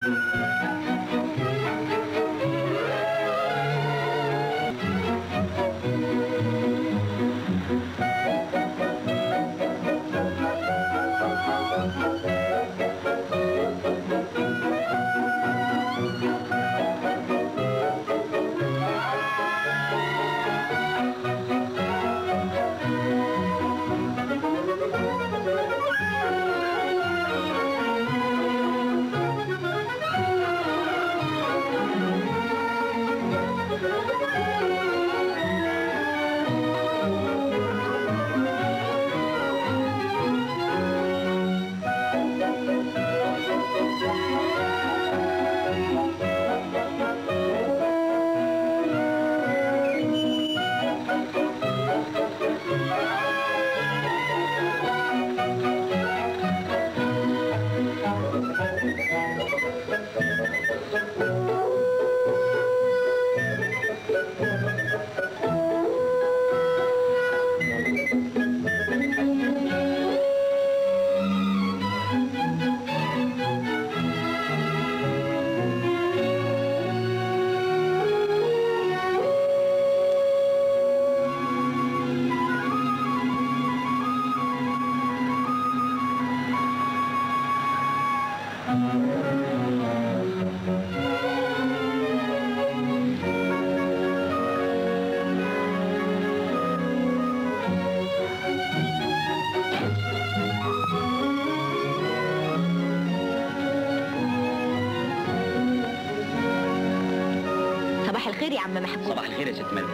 صباح الخير يا عم محمود صباح الخير يا ست ملك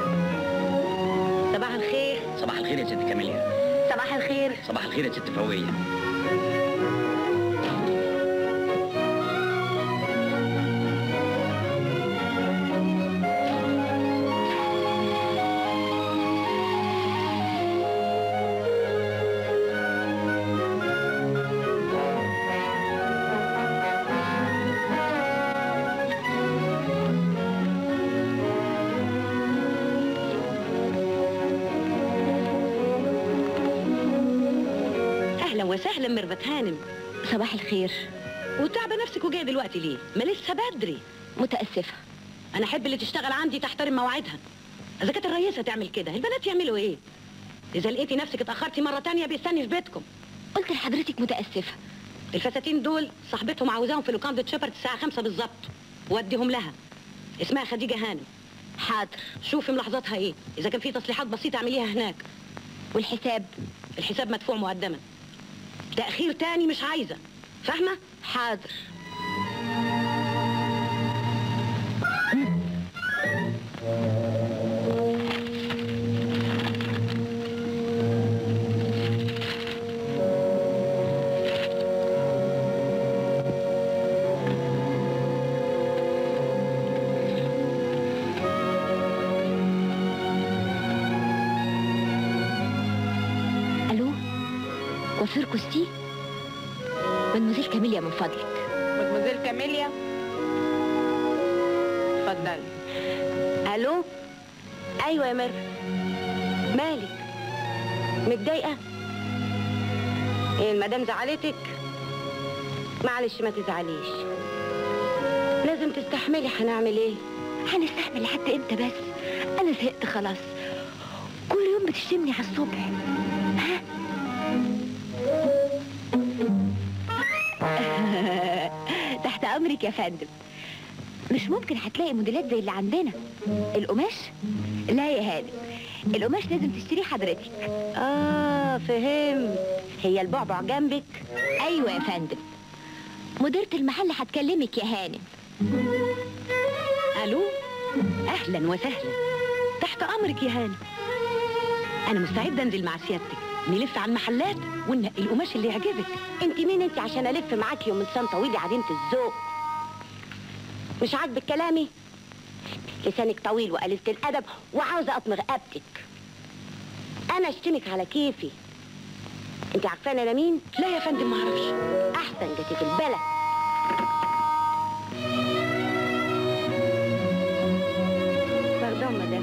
صباح الخير صباح الخير يا ست كاميليا صباح الخير صباح الخير يا ست فوقية اهلا وسهلا ميرفت هانم صباح الخير وتعبه نفسك وجايه دلوقتي ليه ما لسه بدري متأسفة انا احب اللي تشتغل عندي تحترم مواعيدها اذا كانت الرئيسه تعمل كده البنات يعملوا ايه اذا لقيتي نفسك اتاخرتي مره تانية بيستني في بيتكم قلت لحضرتك متأسفة الفساتين دول صاحبتهم عاوزاهم في لوكاندة شيبرد الساعه خمسة بالظبط وديهم لها اسمها خديجه هانم حاضر شوفي ملاحظاتها ايه اذا كان في تصليحات بسيطه اعمليها هناك والحساب الحساب مدفوع مقدما تاخير تاني مش عايزه فاهمه حاضر الو وفير كوستي مدموزيل كاميليا من فضلك مدموزيل كاميليا اتفضلي الو ايوه يا مر مالك متضايقه ايه المدام زعلتك معلش ما تزعليش لازم تستحملي هنعمل ايه هنستحمل لحد امتى بس انا زهقت خلاص كل يوم بتشتمني على الصبح ها تحت امرك يا فندم مش ممكن هتلاقي موديلات زي اللي عندنا القماش لا يا هانم القماش لازم تشتريه حضرتك اه فهمت هي البعبع جنبك ايوه يا فندم مديرة المحل هتكلمك يا هانم الو اهلا وسهلا تحت امرك يا هاني انا مستعده انزل مع سيادتك نلف على المحلات وننقي القماش اللي يعجبك انت مين انت عشان الف معاكي يوم لسان طويل يا عديمه الذوق مش عاجبك كلامي لسانك طويل وقليله الادب وعاوزه اطمغ رقبتك انا اشتمك على كيفي انت عارفانه انا مين لا يا فندم ما اعرفش احسن جاتي في البلد باردون مدام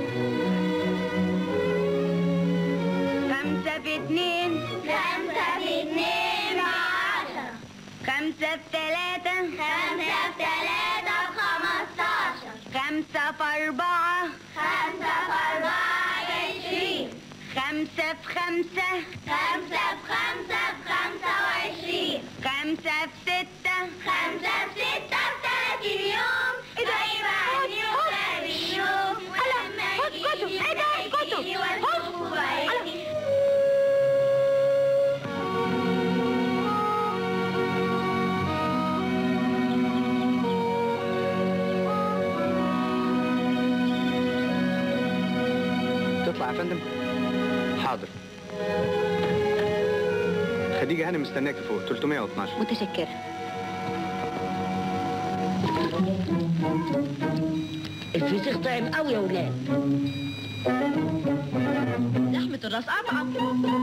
خمسة في اتنين خمسة في اتنين عشرة خمسة في تلاتة خمسة في تلاتة بخمستاشر خمسة في أربعة خمسة في أربعة عشرين خمسة في خمسة خمسة في خمسة بخمسة وعشرين خمسة في ستة خمسة في ستة بتلاتين يوم هيبقى عندي وثلاثين يوم ولما يجي هيجي واشوفه بعيني تطلع يا فندم حاضر خديجة هانم مستناك فوق 312 متشكرة الفسيخ طعم قوي يا ولاد لحمة الراس أطعم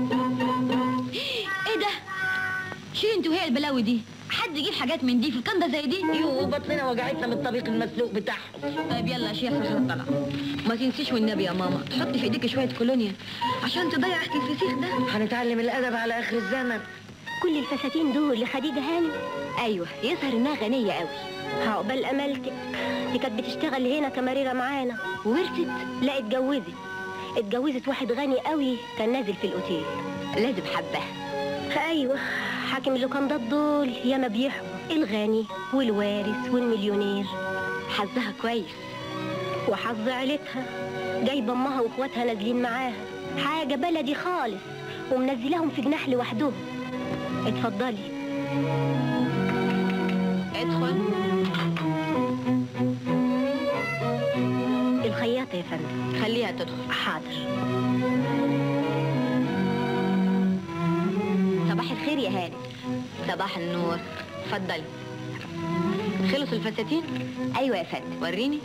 ايه ده؟ شيل انتوا هي البلاوي دي حد يجيب حاجات من دي في الكنده زي دي يو بطننا وجعتنا من الطبيخ المسلوق بتاعهم طيب يلا يا شيخ عشان طلع ما تنسيش والنبي يا ماما تحط في ايديك شويه كولونيا عشان تضيع ريحه الفسيخ ده هنتعلم الأدب على آخر الزمن كل الفساتين دول لخديجة هانم ايوه يظهر انها غنيه قوي عقبال أملتك دي كانت بتشتغل هنا كمريرة معانا ورثت لا اتجوزت اتجوزت واحد غني قوي كان نازل في الأوتيل لازم حبه ايوه حاكم اللوكندات دول ياما بيحكوا الغني والوارث والمليونير حظها كويس وحظ عيلتها جايبه امها واخواتها نازلين معاها حاجه بلدي خالص ومنزلاهم في جناح لوحدهم اتفضلي ادخل الخياطه يا فندم خليها تدخل حاضر صباح الخير يا هاني صباح النور اتفضلي خلص الفساتين ايوه يا فندم وريني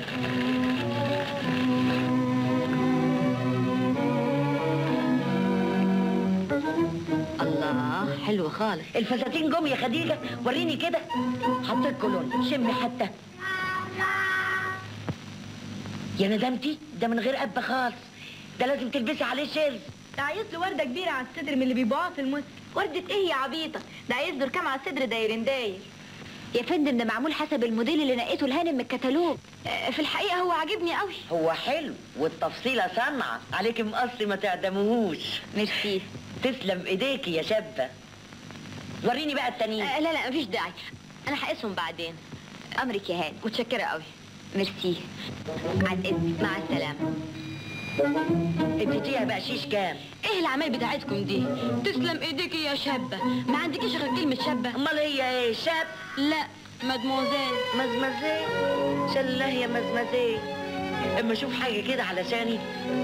الله حلو خالص الفساتين جم يا خديجة وريني كده حطيت كولون شمي حتى يا ندمتي ده من غير قبة خالص ده لازم تلبسي عليه شيرز ده عايز له ورده كبيره على الصدر من اللي بيبيعوها في المس ورده ايه يا عبيطه ده عايز له كام على الصدر دايرين داير يا فندم ده معمول حسب الموديل اللي نقيته الهانم من الكتالوج آه، في الحقيقه هو عاجبني قوي هو حلو والتفصيلة صنعة عليك مقصي ما تعدموهوش ميرسي تسلم ايديكي يا شابة وريني بقى التانيين آه، لا لا مفيش داعي انا هقيسهم بعدين امرك يا هاني متشكره قوي ميرسي عن اذنك مع السلامه اديتيها بقشيش كام ايه الاعمال بتاعتكم دي تسلم ايديكي يا شابه ما عندكيش غير كلمه شابه امال هي ايه شاب لا مادموزيل مزمزيه شله يا مزمزيه اما اشوف حاجه كده علشاني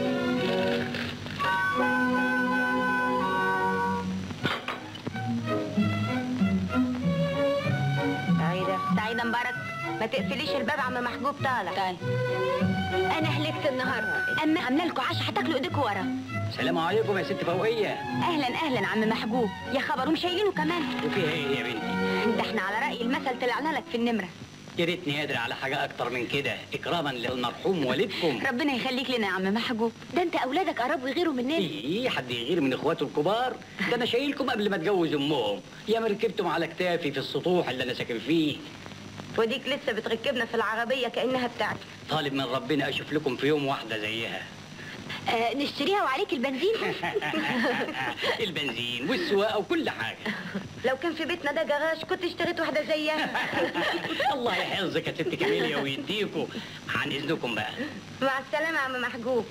سعيدة سعيدة مبارك ما تقفليش الباب عم محجوب طالع طيب انا هلكت النهارده اما عامله لكم عشاء هتاكلوا ايديكم ورا السلام عليكم يا ست فوقية اهلا اهلا عم محجوب يا خبر ومشايلينه كمان وفيها ايه يا بنتي؟ ده احنا على راي المثل طلعنا لك في النمره يا ريتني قادر على حاجة أكتر من كده إكراما للمرحوم والدكم ربنا يخليك لنا يا عم محجوب ده انت اولادك قربوا يغيروا مننا إيه حد يغير من إخواته الكبار؟ ده أنا شايلكم قبل ما أتجوز أمهم يا ما ركبتم على كتافي في السطوح اللي أنا ساكن فيه وديك لسه بتركبنا في العربيه كانها بتاعتك طالب من ربنا أشوف لكم في يوم واحدة زيها آه نشتريها وعليك البنزين البنزين والسواقة وكل حاجة لو كان في بيتنا ده جراج كنت اشتريت واحده زيها الله يحفظك يا ست كاميليا ويديكوا عن إذنكم بقى مع السلامه يا عم محجوب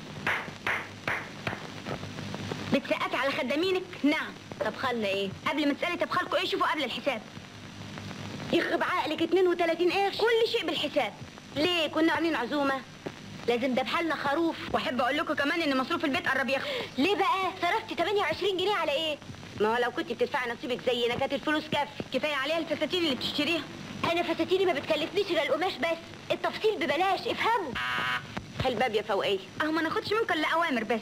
بتسقطي على خدامينك نعم طب خلنا ايه قبل ما تسالي طب خالكوا ايه شوفوا قبل الحساب يخرب عقلك 32 قرش كل شيء بالحساب ليه كنا عاملين عزومه لازم ده بحالنا خروف واحب اقول لكم كمان ان مصروف البيت قرب يخلص ليه بقى صرفتي 28 جنيه على ايه ما هو لو كنت بتدفعي نصيبك زينا كانت الفلوس كافيه كفايه عليها الفساتين اللي بتشتريها انا فساتيني ما بتكلفنيش غير القماش بس التفصيل ببلاش افهموا الباب يا فوقيه اهو ما ناخدش منكم الا اوامر بس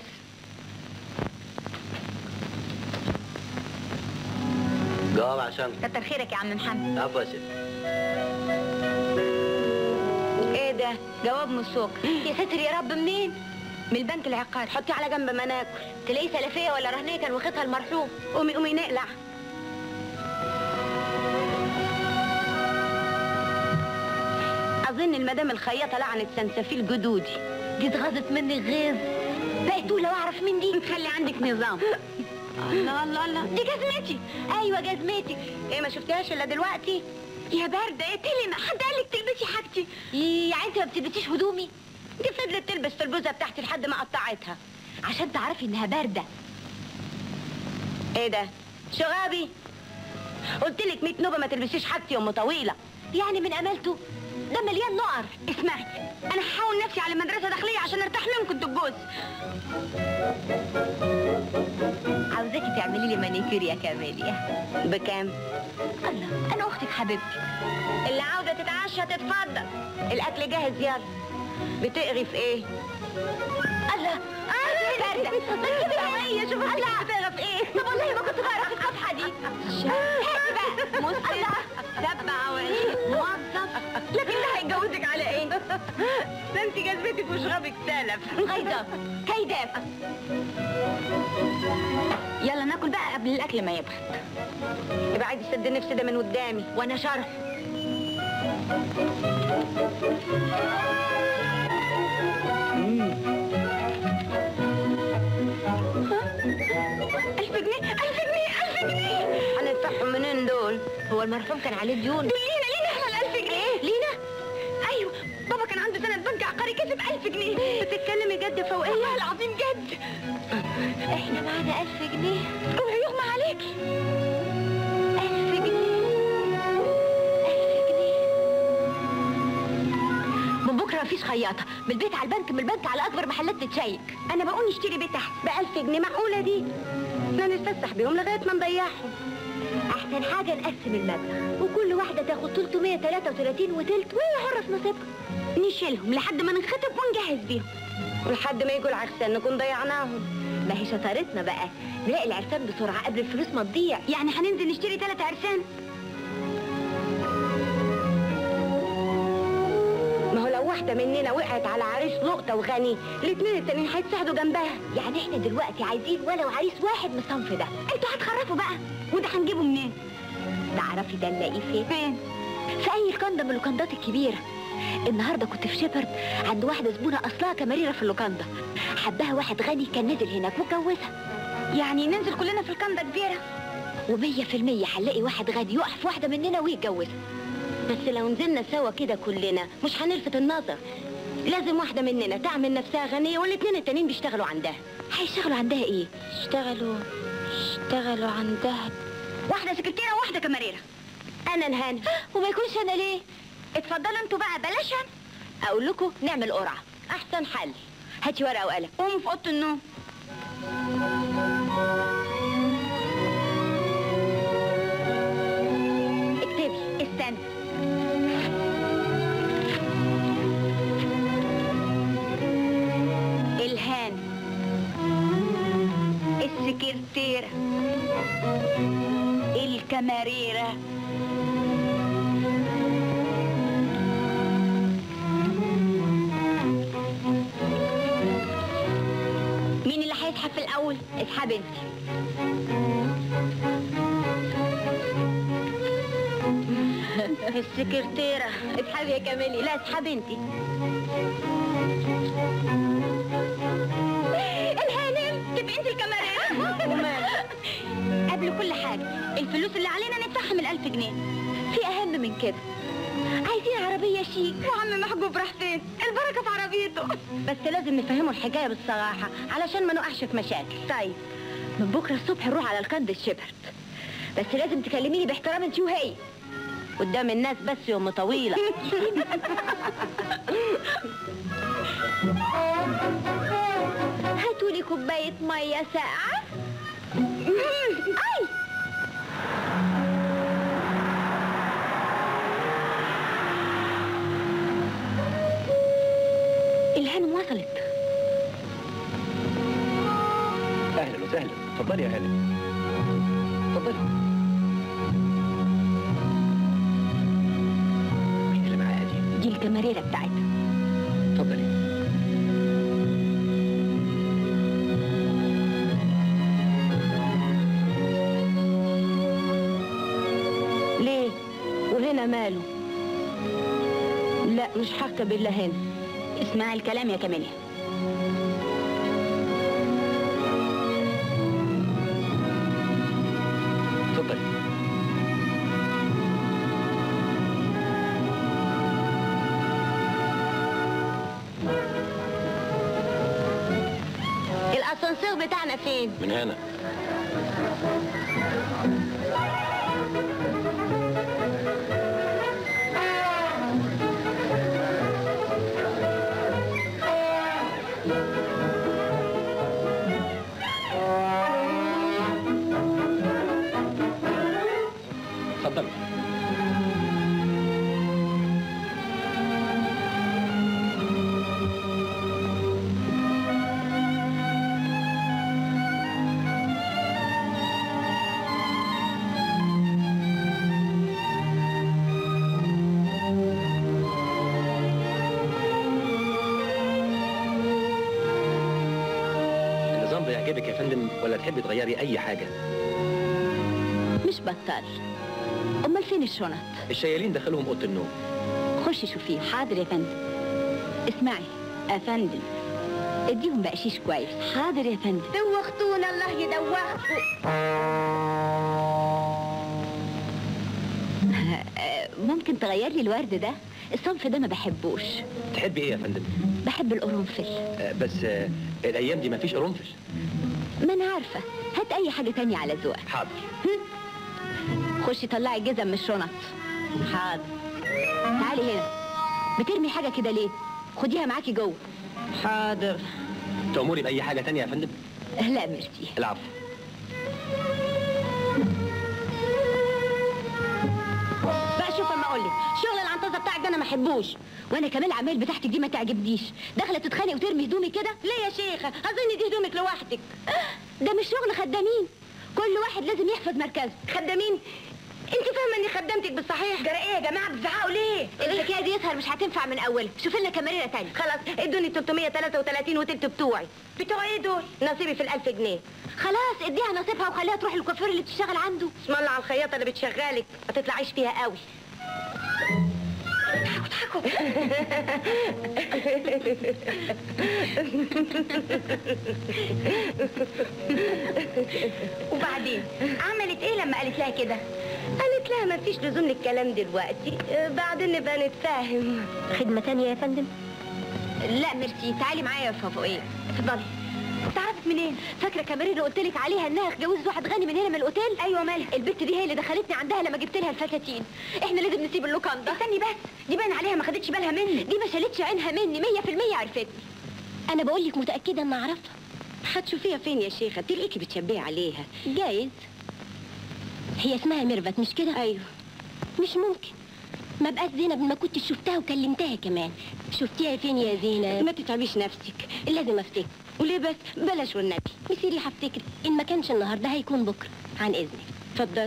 جواب عشان كتر خيرك يا عم محمد عفوا يا ست ايه ده جواب من السوق يا ساتر يا رب منين من البنك العقار حطي على جنب ما ناكل تلاقيه سلفيه ولا رهنيه كان واخدها المرحوم قومي قومي نقلع ان المدام الخياطه لعنت سنسفيل جدودي دي اتغاظت مني غيظ بقيت تقول لو اعرف مين دي خلي عندك نظام الله الله الله دي جزمتي ايوه جزمتي ايه ما شفتهاش الا دلوقتي يا بارده يا تلنا حد قال لك تلبسي حاجتي يعني انت ما بتلبسيش هدومي دي فضلت تلبس في البوزه بتاعتي لحد ما قطعتها عشان تعرفي انها بارده ايه ده شغابي قلت لك 100 نوبه ما تلبسيش حاجتي ام طويله يعني من امالته ده مليان نقر اسمعي انا هحاول نفسي على مدرسه داخليه عشان ارتاح منكم انتوا الجوز عاوزاكي تعملي لي مانيكير يا كاميليا بكام الله انا اختك حبيبتي اللي عاوزه تتعشى تتفضل الاكل جاهز يلا بتقري في ايه الله اه بارده هي شوف الله بتقرا في ايه طب والله ما كنت بعرف الصفحه دي هاتي بقى مسلم تبع وعيش موظف لكن ده هيتجوزك على ايه ده انت جذبتك وشربك سلف غيظه كيداف يلا ناكل بقى قبل الاكل ما يبرد يبقى عايز يسد النفس ده من قدامي وانا شرح ألف جنيه ألف جنيه ألف جنيه هندفعهم منين دول؟ هو المرحوم كان عليه ديون دول لينا لينا احنا الألف جنيه لينا؟ أيوه بابا كان عنده سند بنك عقاري كسب ألف جنيه بتتكلمي جد فوقية والله العظيم جد احنا معانا ألف جنيه اوعي يغمى عليكي ألف جنيه ألف جنيه من بكره مفيش خياطه من البيت على البنك من البنك على اكبر محلات تتشيك أنا بقول نشتري بيت تحت بألف جنيه معقولة دي؟ احنا نتفسح بيهم لغاية ما نضيعهم احسن حاجه نقسم المبلغ وكل واحده تاخد 333 وتلت وهي حره في نصيبها نشيلهم لحد ما ننخطب ونجهز بيهم ولحد ما يجوا العرسان نكون ضيعناهم ما هي شطارتنا بقى نلاقي العرسان بسرعه قبل الفلوس ما تضيع يعني هننزل نشتري ثلاث عرسان ما هو لو واحدة مننا وقعت على عريس لقطة وغني الاثنين التانيين هيتساعدوا جنبها يعني احنا دلوقتي عايزين ولو عريس واحد من الصنف ده انتوا هتخرفوا بقى وده هنجيبه منين؟ تعرفي ده نلاقيه فين فين؟ في اي لوكاندا من اللوكاندات الكبيره النهارده كنت في شيبرد عند واحده زبونه اصلها كماريره في اللوكاندا حبها واحد غني كان نزل هناك واتجوزها يعني ننزل كلنا في الكندا كبيرة ومية في المية هنلاقي واحد غني يقع في واحدة مننا ويتجوزها بس لو نزلنا سوا كده كلنا مش هنلفت النظر لازم واحدة مننا تعمل نفسها غنية والاثنين التانيين بيشتغلوا عندها هيشتغلوا عندها ايه؟ اشتغلوا اشتغلوا عندها واحدة سكرتيرة وواحدة كماريرة أنا نهان وما يكونش انا ليه؟ اتفضلوا انتوا بقى بلاش أنا. اقول لكم نعمل قرعة أحسن حل هاتي ورقة وقلم قوموا في أوضة النوم اكتبي استنى الهان السكرتيرة الكماريرة مين اللي هيسحب في الأول؟ اسحبي انت السكرتيرة اسحبي يا كاميلي لا اسحبي انت الهانم تبقي انت الكاميرا قبل كل حاجة الفلوس اللي علينا ندفعها من الألف جنيه في اهم من كده عايزين عربية شيك وعم محجوب راح فين؟ البركة في عربيته بس لازم نفهمه الحكاية بالصراحة علشان ما نقعش في مشاكل طيب من بكرة الصبح نروح على الكند الشبرت بس لازم تكلميني باحترام انت وهي قدام الناس بس يا ام طويلة هاتولي كوباية مية ساقعة اي الهانم وصلت اهلا وسهلا اتفضلي يا هانم اتفضلي مين اللي معاها دي؟ دي الكماريرة بتاعتها اتفضلي ليه؟ وهنا ماله؟ لا مش هركب الا هنا اسمعي الكلام يا كاميليا اتفضلي الاسانسير بتاعنا فين من هنا اتفضلي النظام ده يعجبك يا فندم ولا تحبي تغيري اي حاجه مش بطال امال فين الشنط الشيالين دخلهم اوضه النوم خشي شوفيه حاضر يا فندم اسمعي افندم اديهم بقشيش كويس حاضر يا فندم دوختونا الله يدوخكم آه، ممكن تغير لي الورد ده الصنف ده ما بحبوش تحبي ايه يا فندم بحب القرنفل آه، بس آه، الايام دي مفيش قرنفل ما انا عارفه هات اي حاجه تانية على ذوقك حاضر خشي طلعي الجزم من الشنط حاضر تعالي هنا بترمي حاجه كده ليه خديها معاكي جوه حاضر تأمري بأي حاجة تانية يا فندم؟ لا ميرسي العفو بقى شوف اما اقول لك شغل العنطزه بتاعك ده انا ما احبوش وانا كمان العمال بتاعتك دي ما تعجبنيش داخله تتخانق وترمي هدومي كده ليه يا شيخه اظن دي هدومك لوحدك ده مش شغل خدامين كل واحد لازم يحفظ مركزه خدامين انت فاهمه اني خدمتك بالصحيح جرى ايه يا جماعه بتزعقوا ليه الحكايه دي يظهر مش هتنفع من اولها شوف لنا كماريره تانية خلاص ادوني 333 وتلت بتوعي بتوع ايه دول نصيبي في الألف جنيه خلاص اديها نصيبها وخليها تروح للكوافير اللي بتشتغل عنده اسم الله على الخياطه اللي بتشغلك ما تطلعيش فيها قوي وبعدين عملت ايه لما قالت لها كده قالت لها ما فيش لزوم للكلام دلوقتي آه، بعدين نبقى نتفاهم خدمة تانية يا فندم لا ميرسي تعالي معايا يا فوفوقيه اتفضلي تعرفت منين فاكره كمارير اللي قلت لك عليها انها اتجوزت واحد غني من هنا من الاوتيل ايوه مالها البت دي هي اللي دخلتني عندها لما جبت لها الفساتين احنا لازم نسيب اللوكان ده استني بس دي باين عليها ما خدتش بالها مني دي ما شالتش عينها مني مية في المية عرفتني انا بقول لك متأكدة ان اعرفها هتشوفيها فين يا شيخه تلاقيكي بتشبهي عليها جايز هي اسمها ميرفت مش كده ايوه مش ممكن ما بقاش زينب ما كنت شفتها وكلمتها كمان شفتيها فين يا زينب ما تتعبيش نفسك لازم افتكر وليه بس بلاش والنبي مسيري هفتكر ان ما كانش النهارده هيكون بكره عن اذنك اتفضلي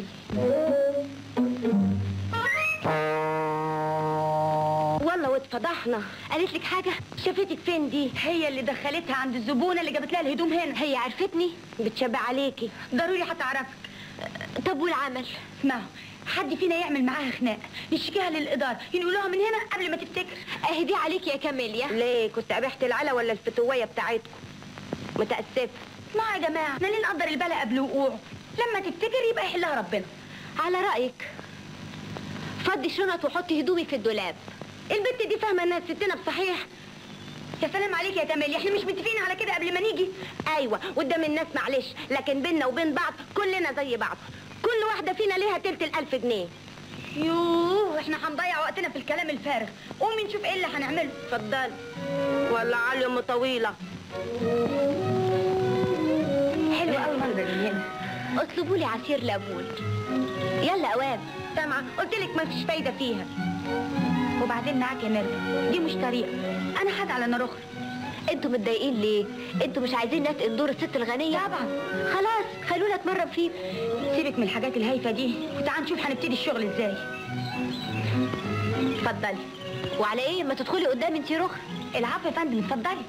والله واتفضحنا قالت لك حاجه شافتك فين دي هي اللي دخلتها عند الزبونه اللي جابت لها الهدوم هنا هي عرفتني بتشبه عليكي ضروري هتعرفك طب والعمل اسمعوا حد فينا يعمل معاها خناقه نشكيها للاداره ينقلوها من هنا قبل ما تفتكر اهدي عليك يا كاميليا ليه كنت ابحت العلا ولا الفتويه بتاعتكم متاسفه اسمعوا يا جماعه احنا ليه نقدر البلاء قبل وقوعه لما تفتكر يبقى يحلها ربنا على رايك فضي الشنط وحطي هدومي في الدولاب البت دي فاهمه انها ستنا بصحيح يا سلام عليك يا تمالي احنا مش متفقين على كده قبل ما نيجي ايوه قدام الناس معلش لكن بينا وبين بعض كلنا زي بعض كل واحده فينا ليها تلت الالف جنيه يوه احنا هنضيع وقتنا في الكلام الفارغ قومي نشوف ايه اللي هنعمله اتفضلي ولا علي ام طويله حلو قوي منظر من هنا اطلبوا لي عصير ليمون يلا اوام سامعه قلت لك ما فيش فايده فيها وبعدين معاك يا ميرفت دي مش طريقه انا حد على نار اخرى انتوا متضايقين ليه انتوا مش عايزين نتقل دور الست الغنيه طبعا خلاص خلونا اتمرن فيه سيبك من الحاجات الهايفه دي وتعال نشوف هنبتدي الشغل ازاي اتفضلي وعلى ايه ما تدخلي قدامي انتي رخر العفو يا فندم اتفضلي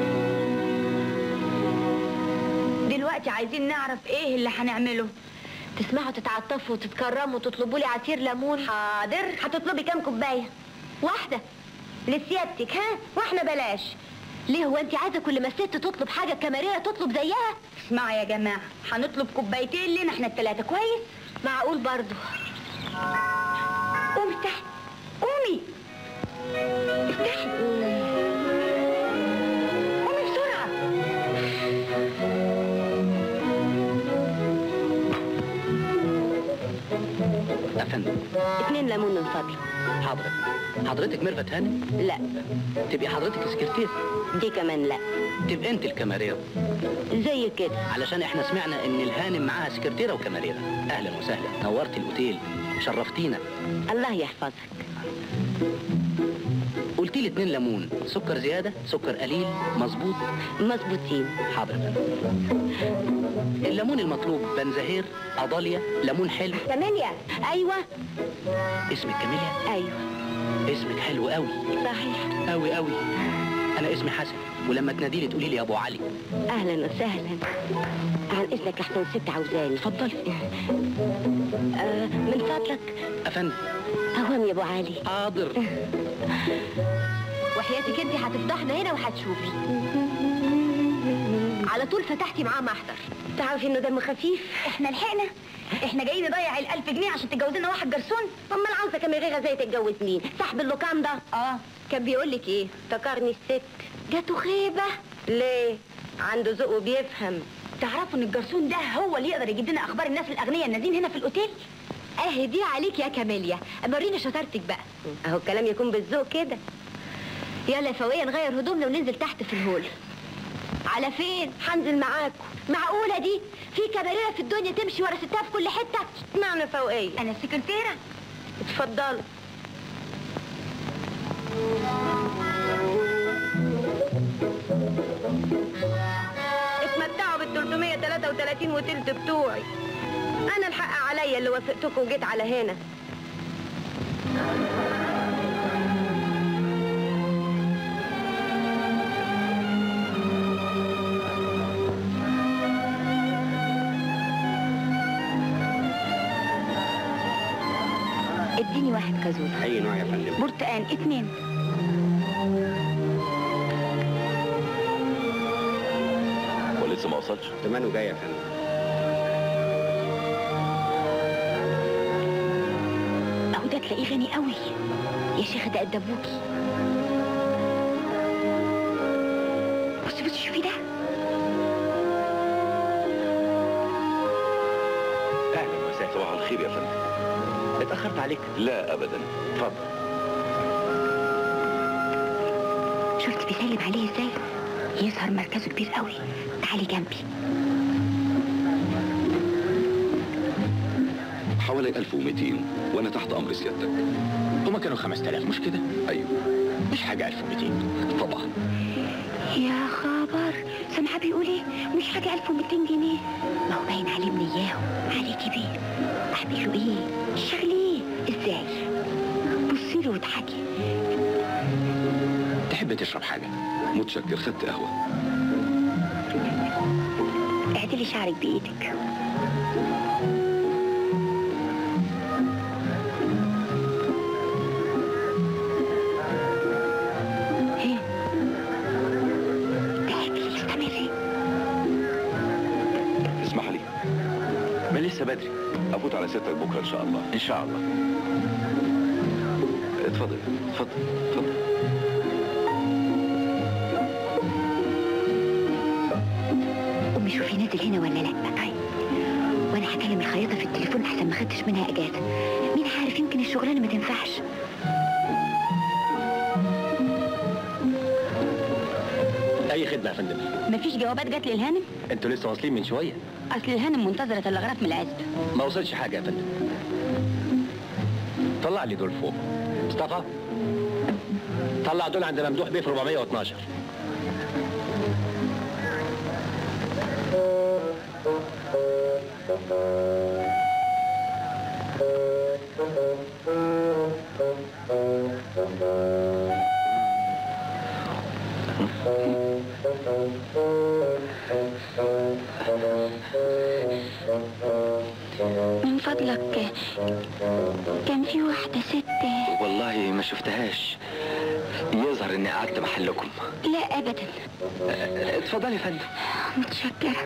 دلوقتي عايزين نعرف ايه اللي هنعمله تسمعوا تتعطفوا وتتكرموا وتطلبوا لي عصير ليمون حاضر هتطلبي كام كوبايه واحدة لسيادتك ها واحنا بلاش ليه هو انت عايزة كل ما الست تطلب حاجة كمارية تطلب زيها اسمعوا يا جماعه هنطلب كوبايتين لنا احنا الثلاثه كويس معقول برضو قومي افتحي قومي افتحي قومي بسرعه يا فندم اتنين ليمون من فضلك حضرتك حضرتك ميرفت هانم لا تبقي حضرتك سكرتير دي كمان لا تبقى انت الكمارير زي كده علشان احنا سمعنا ان الهانم معاها سكرتيره وكماريره اهلا وسهلا نورت الاوتيل شرفتينا الله يحفظك قلتي لي اتنين ليمون سكر زياده سكر قليل مظبوط مظبوطين حاضر يا فندم. الليمون المطلوب بنزهير اضاليا ليمون حلو كاميليا ايوه اسمك كاميليا ايوه اسمك حلو قوي صحيح قوي قوي انا اسمي حسن ولما تناديلي تقولي لي يا ابو علي اهلا وسهلا عن اذنك احسن ست عاوزاني اتفضلي آه من فضلك افندم قوام يا ابو علي حاضر وحياتك انت هتفضحنا هنا وهتشوفي على طول فتحتي معاه محضر تعرفي انه دم خفيف احنا لحقنا احنا جايين نضيع الألف جنيه عشان تتجوزي لنا واحد جرسون امال عاوزه كاميريغا زي تتجوز مين صاحب اللوكام ده اه كان بيقول لك ايه افتكرني الست جاته خيبة ليه عنده ذوق وبيفهم تعرفوا ان الجرسون ده هو اللي يقدر يجيب لنا اخبار الناس الاغنياء النازلين هنا في الاوتيل اهدي عليك يا كاميليا وريني شطارتك بقى اهو الكلام يكون بالذوق كده يلا يا فوية نغير هدومنا وننزل تحت في الهول على فين هنزل معاكم معقولة دي في كباريرة في الدنيا تمشي ورا ستها في كل حتة معنى فوقيه انا السكرتيره اتفضلوا اتمتعوا بال 333 وتلت بتوعي انا الحق عليا اللي وافقتكم وجيت على هنا اديني واحد كازوز اي نوع يا فندم برتقال اتنين ولسه ما وصلش زمانه جاي يا فندم اهو ده تلاقيه غني قوي يا شيخ ده قد ابوكي بصي بصي شوفي ده اهلا وسهلا صباح الخير يا فندم اتاخرت عليك لا ابدا اتفضل شفت بيسلم عليه ازاي يظهر مركزه كبير قوي تعالي جنبي حوالي 1200 وانا تحت امر سيادتك هما كانوا 5000 مش كده ايوه مش حاجه 1200 طبعا يا خبر سامعه بيقول ايه مش حاجه 1200 جنيه ما هو باين عليه من اياهم عليه كبير اعمل له ايه شغليه ازاي بصي له واضحكي تحب تشرب حاجه متشكر خدت قهوه اعدلي شعرك بايدك ايه ضحكي استمري اسمح لي ما لسه بدري افوت على سيادتك بكره ان شاء الله ان شاء الله اتفضل اتفضل اتفضل امي شوفي نازل هنا ولا لا طيب وانا هكلم الخياطه في التليفون احسن ما خدتش منها اجازه مين عارف يمكن الشغلانه ما تنفعش اي خدمه يا فندم مفيش جوابات جات للهانم انتوا لسه واصلين من شويه اصل الهانم منتظره تلغراف من العزب ما وصلش حاجه يا فندم طلع لي دول فوق مصطفى طلع دول عند ممدوح بيه في 412 من فضلك كان في واحدة ست والله ما شفتهاش يظهر اني قعدت محلكم لا أبدا اتفضلي يا فندم متشكرة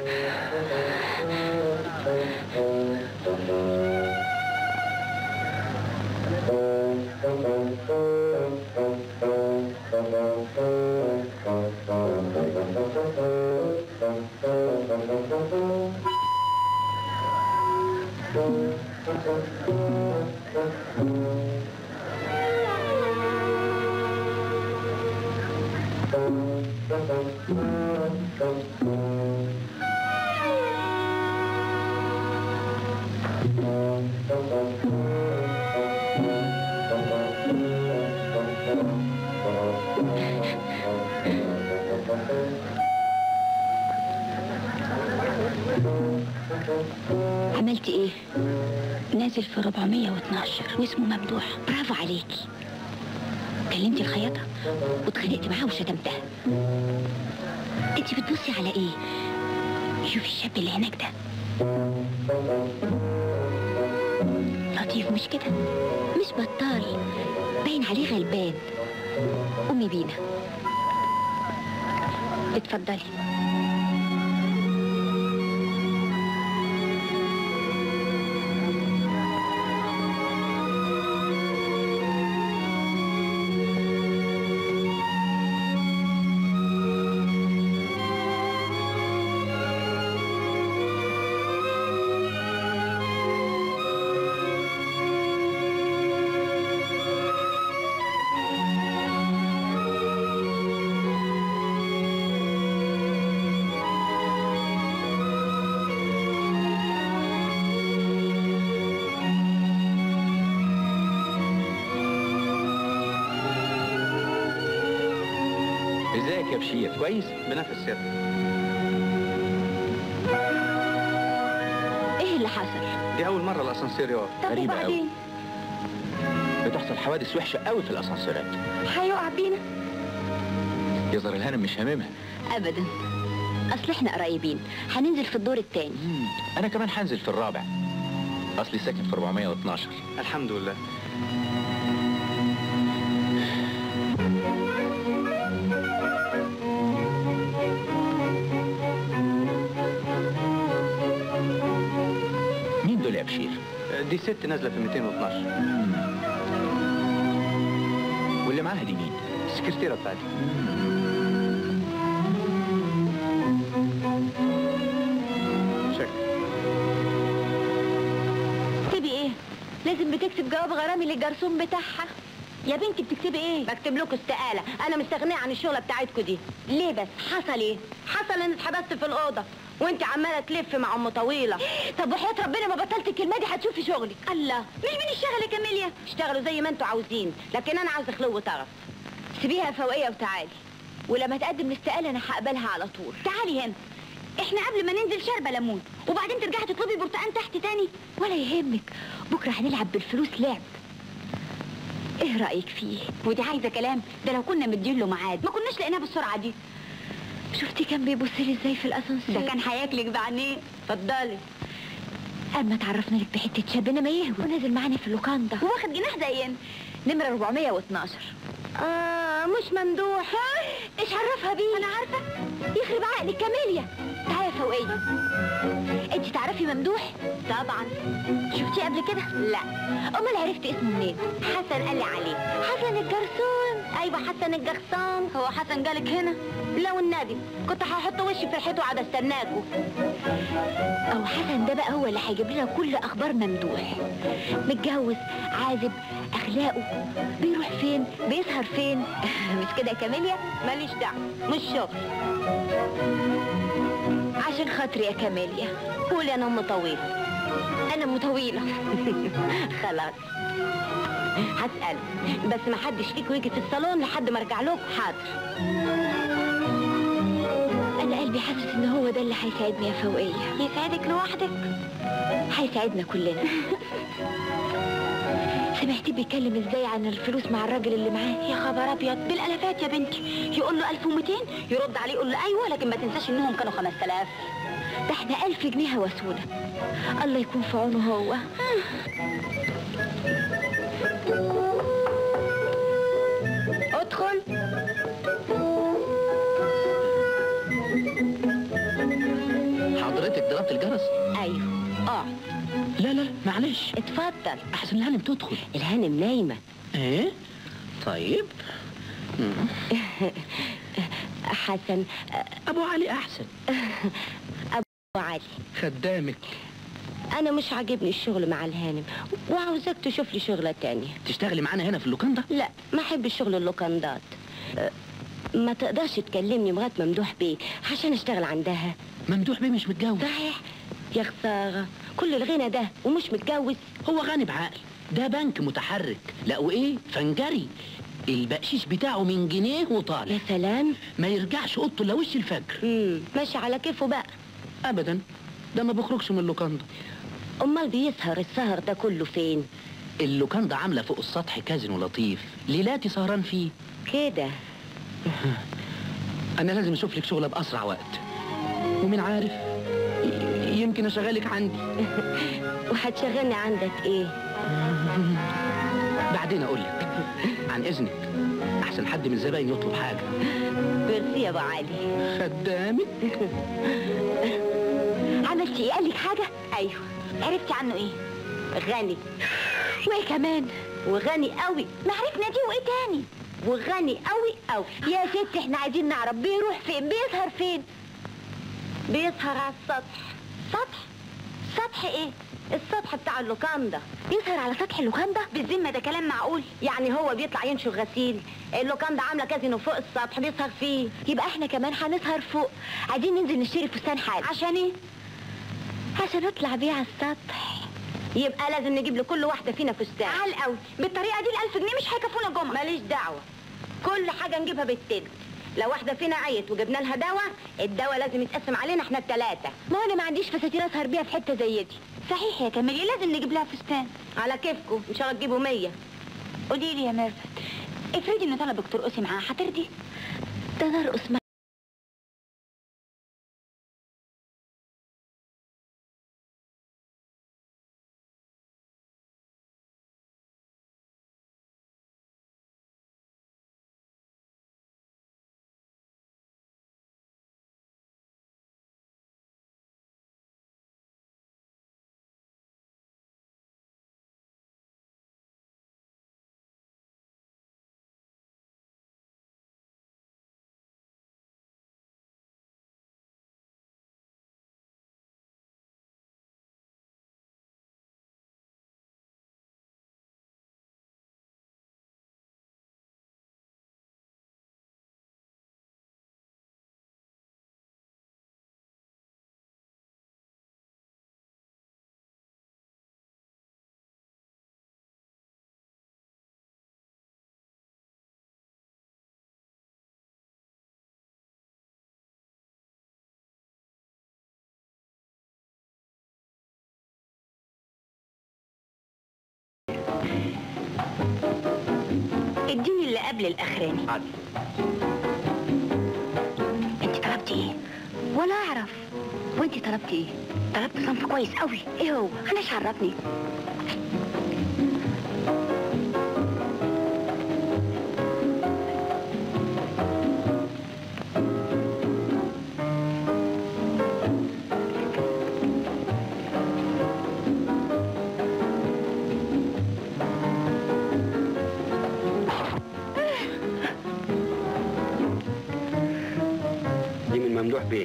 عملت ايه؟ نازل في 412 واسمه ممدوح برافو عليكي كلمتي الخياطة واتخانقت معاها وشتمتها انت بتبصي على ايه؟ شوفي الشاب اللي هناك ده لطيف مش كده؟ مش بطال باين عليه غلبان قومي بينا اتفضلي ازيك يا بشير كويس بنفس سر ايه اللي حصل؟ دي أول مرة الأسانسير يقف طب غريبة أوي. وبعدين؟ بتحصل حوادث وحشه قوي في الاسانسيرات هيقع بينا؟ يظهر الهانم مش هاممها ابدا اصل احنا قريبين هننزل في الدور التاني مم، انا كمان هنزل في الرابع اصلي ساكن في 412 الحمد لله مين دول يا بشير دي ست نازلة في 212 مم. واللي معاها دي مين السكرتيرة بتاعتي شكرا تكتبي ايه؟ لازم بتكتب جواب غرامي للجرسون بتاعها يا بنتي بتكتبي ايه؟ بكتب لكم استقالة أنا مستغنية عن الشغلة بتاعتكم دي ليه بس؟ حصل ايه؟ حصل إن اتحبست في الأوضة وانت عمالة تلف مع أم طويلة طب وحياة ربنا ما بطلت الكلمة دي هتشوفي شغلك الله مش من الشغل يا كاميليا اشتغلوا زي ما انتوا عاوزين لكن أنا عاوزة خلو طرف سيبيها فوقية وتعالي ولما تقدم الاستقالة أنا هقبلها على طول تعالي هنا احنا قبل ما ننزل شاربة ليمون وبعدين ترجعي تطلبي برتقان تحت تاني ولا يهمك بكرة هنلعب بالفلوس لعب ايه رأيك فيه؟ ودي عايزة كلام ده لو كنا مدين له ميعاد ما كناش لقيناه بالسرعة دي شفتي كان بيبص لي ازاي في الاسانسير ده كان هياكلك بعينيه اتفضلي اما تعرفنا لك بحته شاب انما يهوى ونازل معانا في اللوكاندا واخد جناح زينا نمره 412 اه مش ممدوح ايش عرفها بيه انا عارفه يخرب عقلك كاميليا تعالي يا فوقيه انت تعرفي ممدوح طبعا شفتيه قبل كده لا امال عرفتي اسمه منين حسن قال لي عليه حسن الجرسون ايوه حسن الجرسون هو حسن جالك هنا لو النبي كنت هحط وشي في الحيط وقعد استناكوا او حسن ده بقى هو اللي هيجيب لنا كل اخبار ممدوح متجوز عازب اخلاقه بيروح فين بيسهر فين مش كده يا كاميليا ماليش دعوه مش شغل عشان خاطري يا كاميليا قولي انا ام طويله انا ام طويله خلاص هسأل بس ما حدش فيكم يجي في الصالون لحد ما ارجع لكم حاضر انا قلبي حاسس ان هو ده اللي هيساعدني يا فوقيه يساعدك لوحدك هيساعدنا كلنا سمعتي بيتكلم ازاي عن الفلوس مع الراجل اللي معاه يا خبر ابيض بالالافات يا بنتي يقول له 1200 يرد عليه يقول له ايوه لكن ما تنساش انهم كانوا 5000 ده احنا ألف جنيه وسولة الله يكون في عونه هو ادخل حضرتك ضربت الجرس ايوه اقعد لا لا لا معلش اتفضل احسن الهانم تدخل الهانم نايمه ايه طيب مم. حسن ابو علي احسن ابو علي خدامك انا مش عاجبني الشغل مع الهانم وعاوزاك تشوف لي شغله تانية تشتغلي معانا هنا في اللوكاندا لا ما احب الشغل اللوكندات أه، ما تقدرش تكلمني لغايه ممدوح بيه عشان اشتغل عندها ممدوح بيه مش متجوز صحيح يا خساره كل الغنى ده ومش متجوز هو غني بعقل ده بنك متحرك لا وايه فنجري البقشيش بتاعه من جنيه وطالع يا سلام ما يرجعش اوضته الا وش الفجر امم ماشي على كيفه بقى ابدا ده ما بيخرجش من اللوكاندا امال بيسهر السهر ده كله فين اللوكاندا عامله فوق السطح كازينو لطيف ليلاتي سهران فيه كده انا لازم اشوف لك شغله باسرع وقت ومين عارف ي- يمكن اشغلك عندي وهتشغلني عندك ايه بعدين اقول لك عن اذنك احسن حد من الزباين يطلب حاجه ميرسي يا ابو علي خدامك عملتي ايه قال لك حاجه ايوه عرفتي عنه ايه غني وايه كمان وغني قوي معرفنا دي وايه تاني وغني قوي قوي يا ست احنا عايزين نعرف بيروح فين بيسهر فين بيسهر على السطح سطح سطح ايه السطح بتاع اللوكاندا يسهر على سطح اللوكاندا بالذمه ده كلام معقول يعني هو بيطلع ينشر غسيل اللوكاندا عامله كازينو فوق السطح بيسهر فيه يبقى احنا كمان هنسهر فوق عايزين ننزل نشتري فستان حاجه عشان ايه عشان اطلع بيه على السطح يبقى لازم نجيب لكل واحده فينا فستان عال قوي بالطريقه دي الألف جنيه مش هيكفونا جمعه ماليش دعوه كل حاجه نجيبها بالتلت لو واحده فينا عيت وجبنا لها دواء الدواء لازم يتقسم علينا احنا الثلاثه ما انا ما عنديش فساتين اسهر بيها في حته زي دي صحيح يا كمالي لازم نجيب لها فستان على كيفكم ان شاء الله تجيبوا 100 قولي لي يا ميرفت افرضي ان طلبك ترقصي معاها هترضي ده نرقص مع اديني اللي قبل الاخراني عادي انت طلبتي ايه ولا اعرف وانت طلبتي ايه طلبت صنف كويس قوي ايه هو انا ايش عرفني دي من ممدوح بيه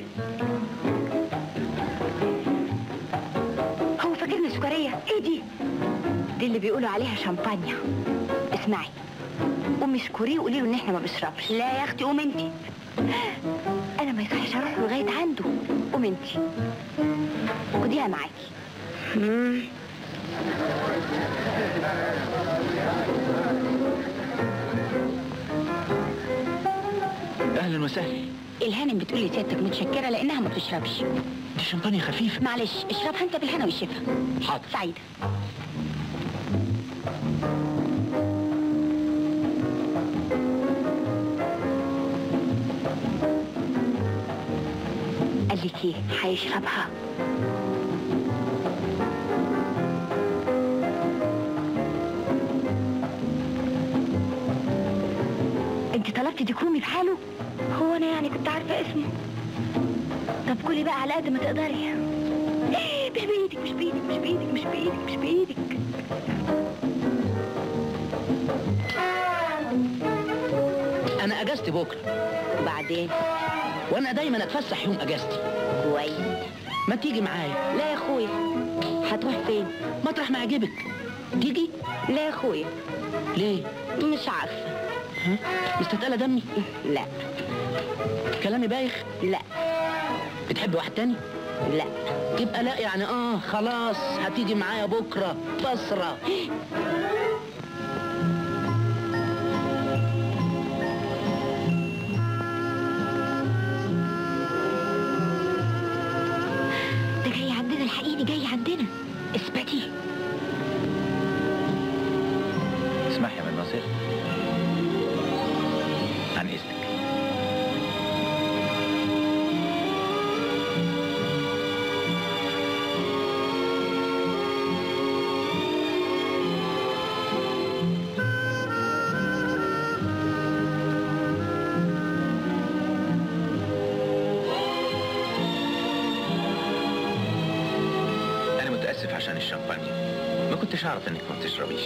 هو فاكرني سكرية ايه دي دي اللي بيقولوا عليها شامبانيا اسمعي قومي اشكريه وقولي له ان احنا ما بنشربش لا يا اختي قومي انتي انا ما يصحش اروح له لغايه عنده قومي انتي خديها معاكي مم. اهلا وسهلا الهانم بتقول لي سيادتك متشكره لانها ما بتشربش دي شمبانيا خفيفه معلش اشربها انت بالهنا والشفا حاضر سعيده قال لك دلوقتي هيشربها انت طلبتي ديكرومي في حاله هو انا يعني كنت عارفه اسمه طب كلي بقى على قد ما تقدري إيه، مش بايدك مش بايدك مش بايدك مش بايدك مش بايدك انا اجازتي بكره وبعدين وانا دايما اتفسح يوم اجازتي كويس ما تيجي معايا لا يا اخويا هتروح فين مطرح ما يعجبك تيجي لا يا اخويا ليه مش عارفه ها مستثقله دمي لا كلامي بايخ لا بتحب واحد تاني لا يبقى لا يعني اه خلاص هتيجي معايا بكره بصره ده جاي عندنا الحقيقي جاي عندنا اثبتي اسمح يا من ناصر عن اذنك انا متاسف عشان الشامبانيا ما كنتش اعرف انك ما بتشربيش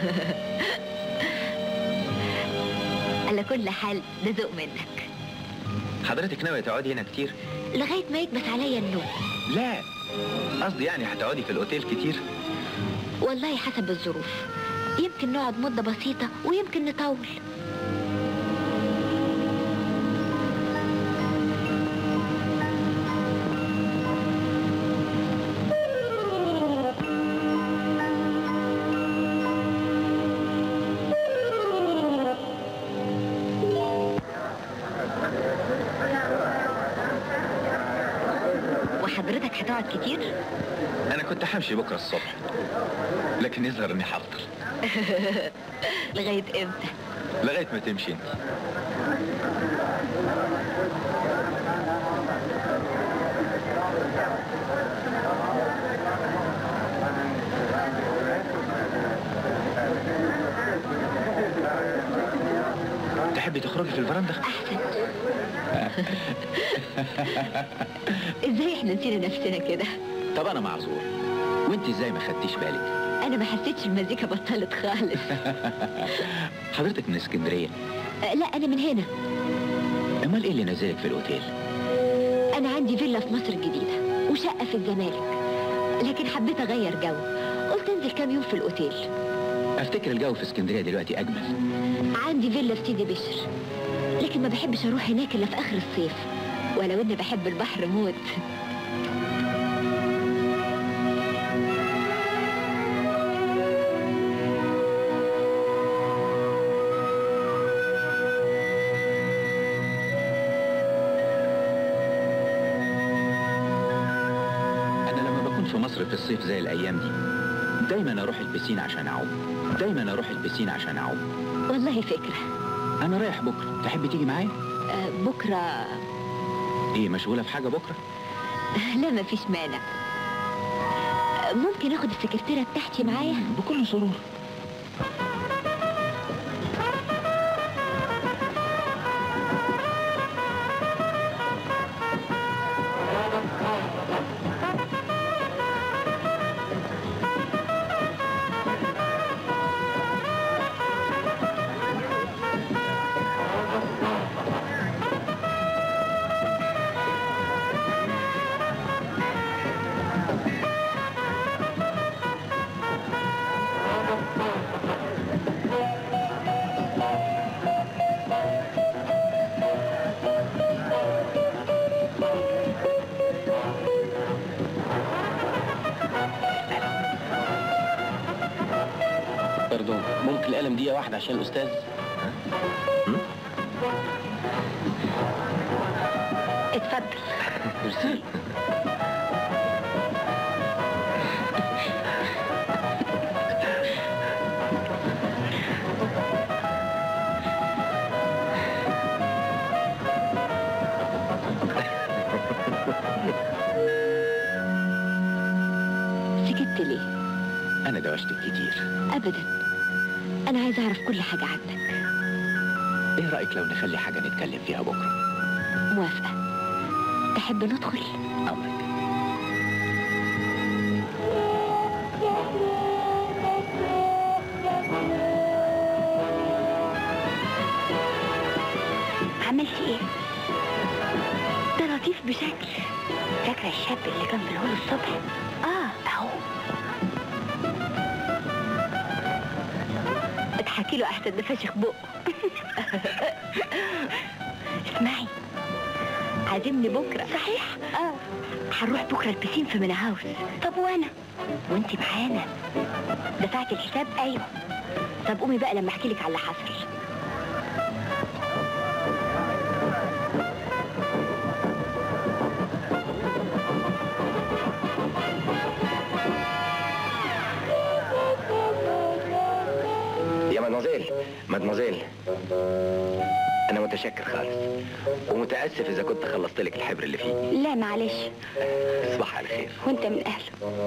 على كل حال ده ذوق منك حضرتك ناوية تقعدي هنا كتير؟ لغايه ما يكبس عليا النوم لا قصدي يعني هتقعدي في الأوتيل كتير؟ والله حسب الظروف يمكن نقعد مده بسيطه ويمكن نطول وحضرتك هتقعد كتير أنا كنت همشي بكرة الصبح لكن يظهر إني هفطر لغايه امتى لغاية ما تمشي أنت تحبي تخرجي في الفرندا؟ ازاي احنا نسينا نفسنا كده طب أنا معذور وأنت إزاي ما خدتيش بالك؟ انا ما حسيتش المزيكا بطلت خالص حضرتك من اسكندرية أه، لا انا من هنا أمال إيه اللي نزلك في الأوتيل؟ انا عندي فيلا في مصر الجديده وشقه في الزمالك لكن حبيت اغير جو قلت انزل كام يوم في الاوتيل أفتكر الجو في اسكندرية دلوقتي أجمل عندي فيلا في سيدي بشر لكن ما بحبش اروح هناك الا في اخر الصيف ولو اني بحب البحر موت أنا لما بكون في مصر في الصيف زي الأيام دي دايما أروح البسين عشان أعوم دايما أروح البسين عشان أعوم والله فكره أنا رايح بكرة تحبي تيجي معايا؟ أه، بكره إيه مشغولة في حاجة بكرة؟ لا ما فيش مانع أه، ممكن اخد السكرتيره بتاعتي معايا بكل سرور باردون ممكن القلم دقيقه واحده عشان الاستاذ اتفضل ميرسي ابدا انا عايزه اعرف كل حاجه عنك ايه رأيك لو نخلي حاجة نتكلم فيها بكرة موافقه تحب ندخل أمرك عملت ايه ده لطيف بشكل فاكره الشاب اللي كان في الهول الصبح اه اهو اضحكي له احسن ده فاشخ بقه اسمعي عازمني بكره صحيح اه هنروح بكره البسين في مينا هاوس طب وانا وانت معانا دفعت الحساب ايوه طب قومي بقى لما احكي لك على اللي حصل يا مدموزيل مدموزيل انا متشكر خالص ومتاسف اذا كنت خلصت لك الحبر اللي فيه لا معلش تصبح على خير وانت من اهله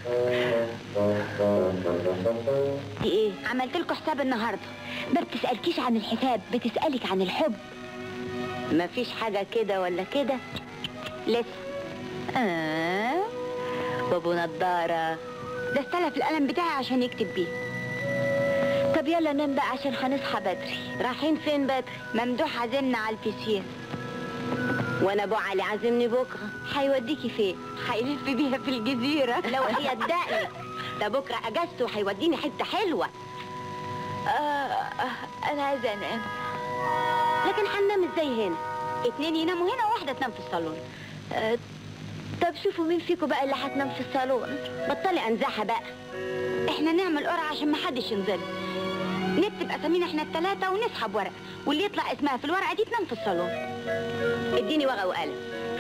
دي ايه عملت لكم حساب النهارده ما بتسالكيش عن الحساب بتسالك عن الحب مفيش حاجه كده ولا كده لسه اه بابو نضاره ده استلف القلم بتاعي عشان يكتب بيه طب يلا نام بقى عشان هنصحى بدري رايحين فين بدري ممدوح عازمنا على البسين وانا ابو علي عازمني بكره هيوديكي فين هيلف بيها في الجزيره لو هي ادقني ده بكره اجازته وهيوديني حته حلوه آه انا عايزه انام لكن هننام ازاي هنا اتنين يناموا هنا وواحده تنام في الصالون آه طب شوفوا مين فيكم بقى اللي هتنام في الصالون بطلي انزاحه بقى احنا نعمل قرعه عشان ما حدش ينزل نكتب اسامينا احنا الثلاثه ونسحب ورقه واللي يطلع اسمها في الورقه دي تنام في الصالون اديني ورقه وقلم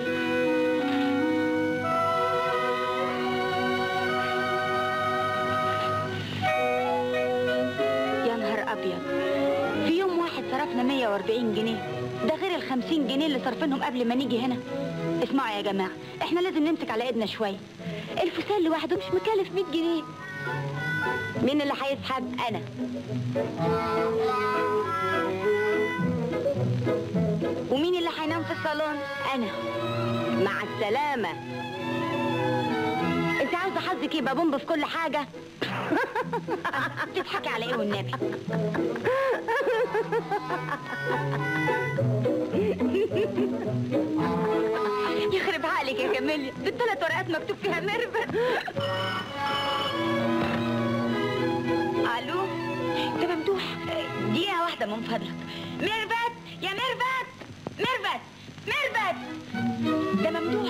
يا نهار ابيض في يوم واحد صرفنا 140 جنيه ده غير ال 50 جنيه اللي صرفينهم قبل ما نيجي هنا اسمعوا يا جماعه احنا لازم نمسك على ايدنا شويه الفستان لوحده مش مكلف 100 جنيه مين اللي هيسحب انا ومين اللي هينام في الصالون انا مع السلامه انت عاوزه حظك يبقى بومب في كل حاجه تضحكي على ايه والنبي يخرب عقلك يا كاميليا دي الثلاث ورقات مكتوب فيها ميرفت الو ده ممدوح دقيقة واحدة من فضلك ميرفت يا ميرفت ميرفت ميرفت ده ممدوح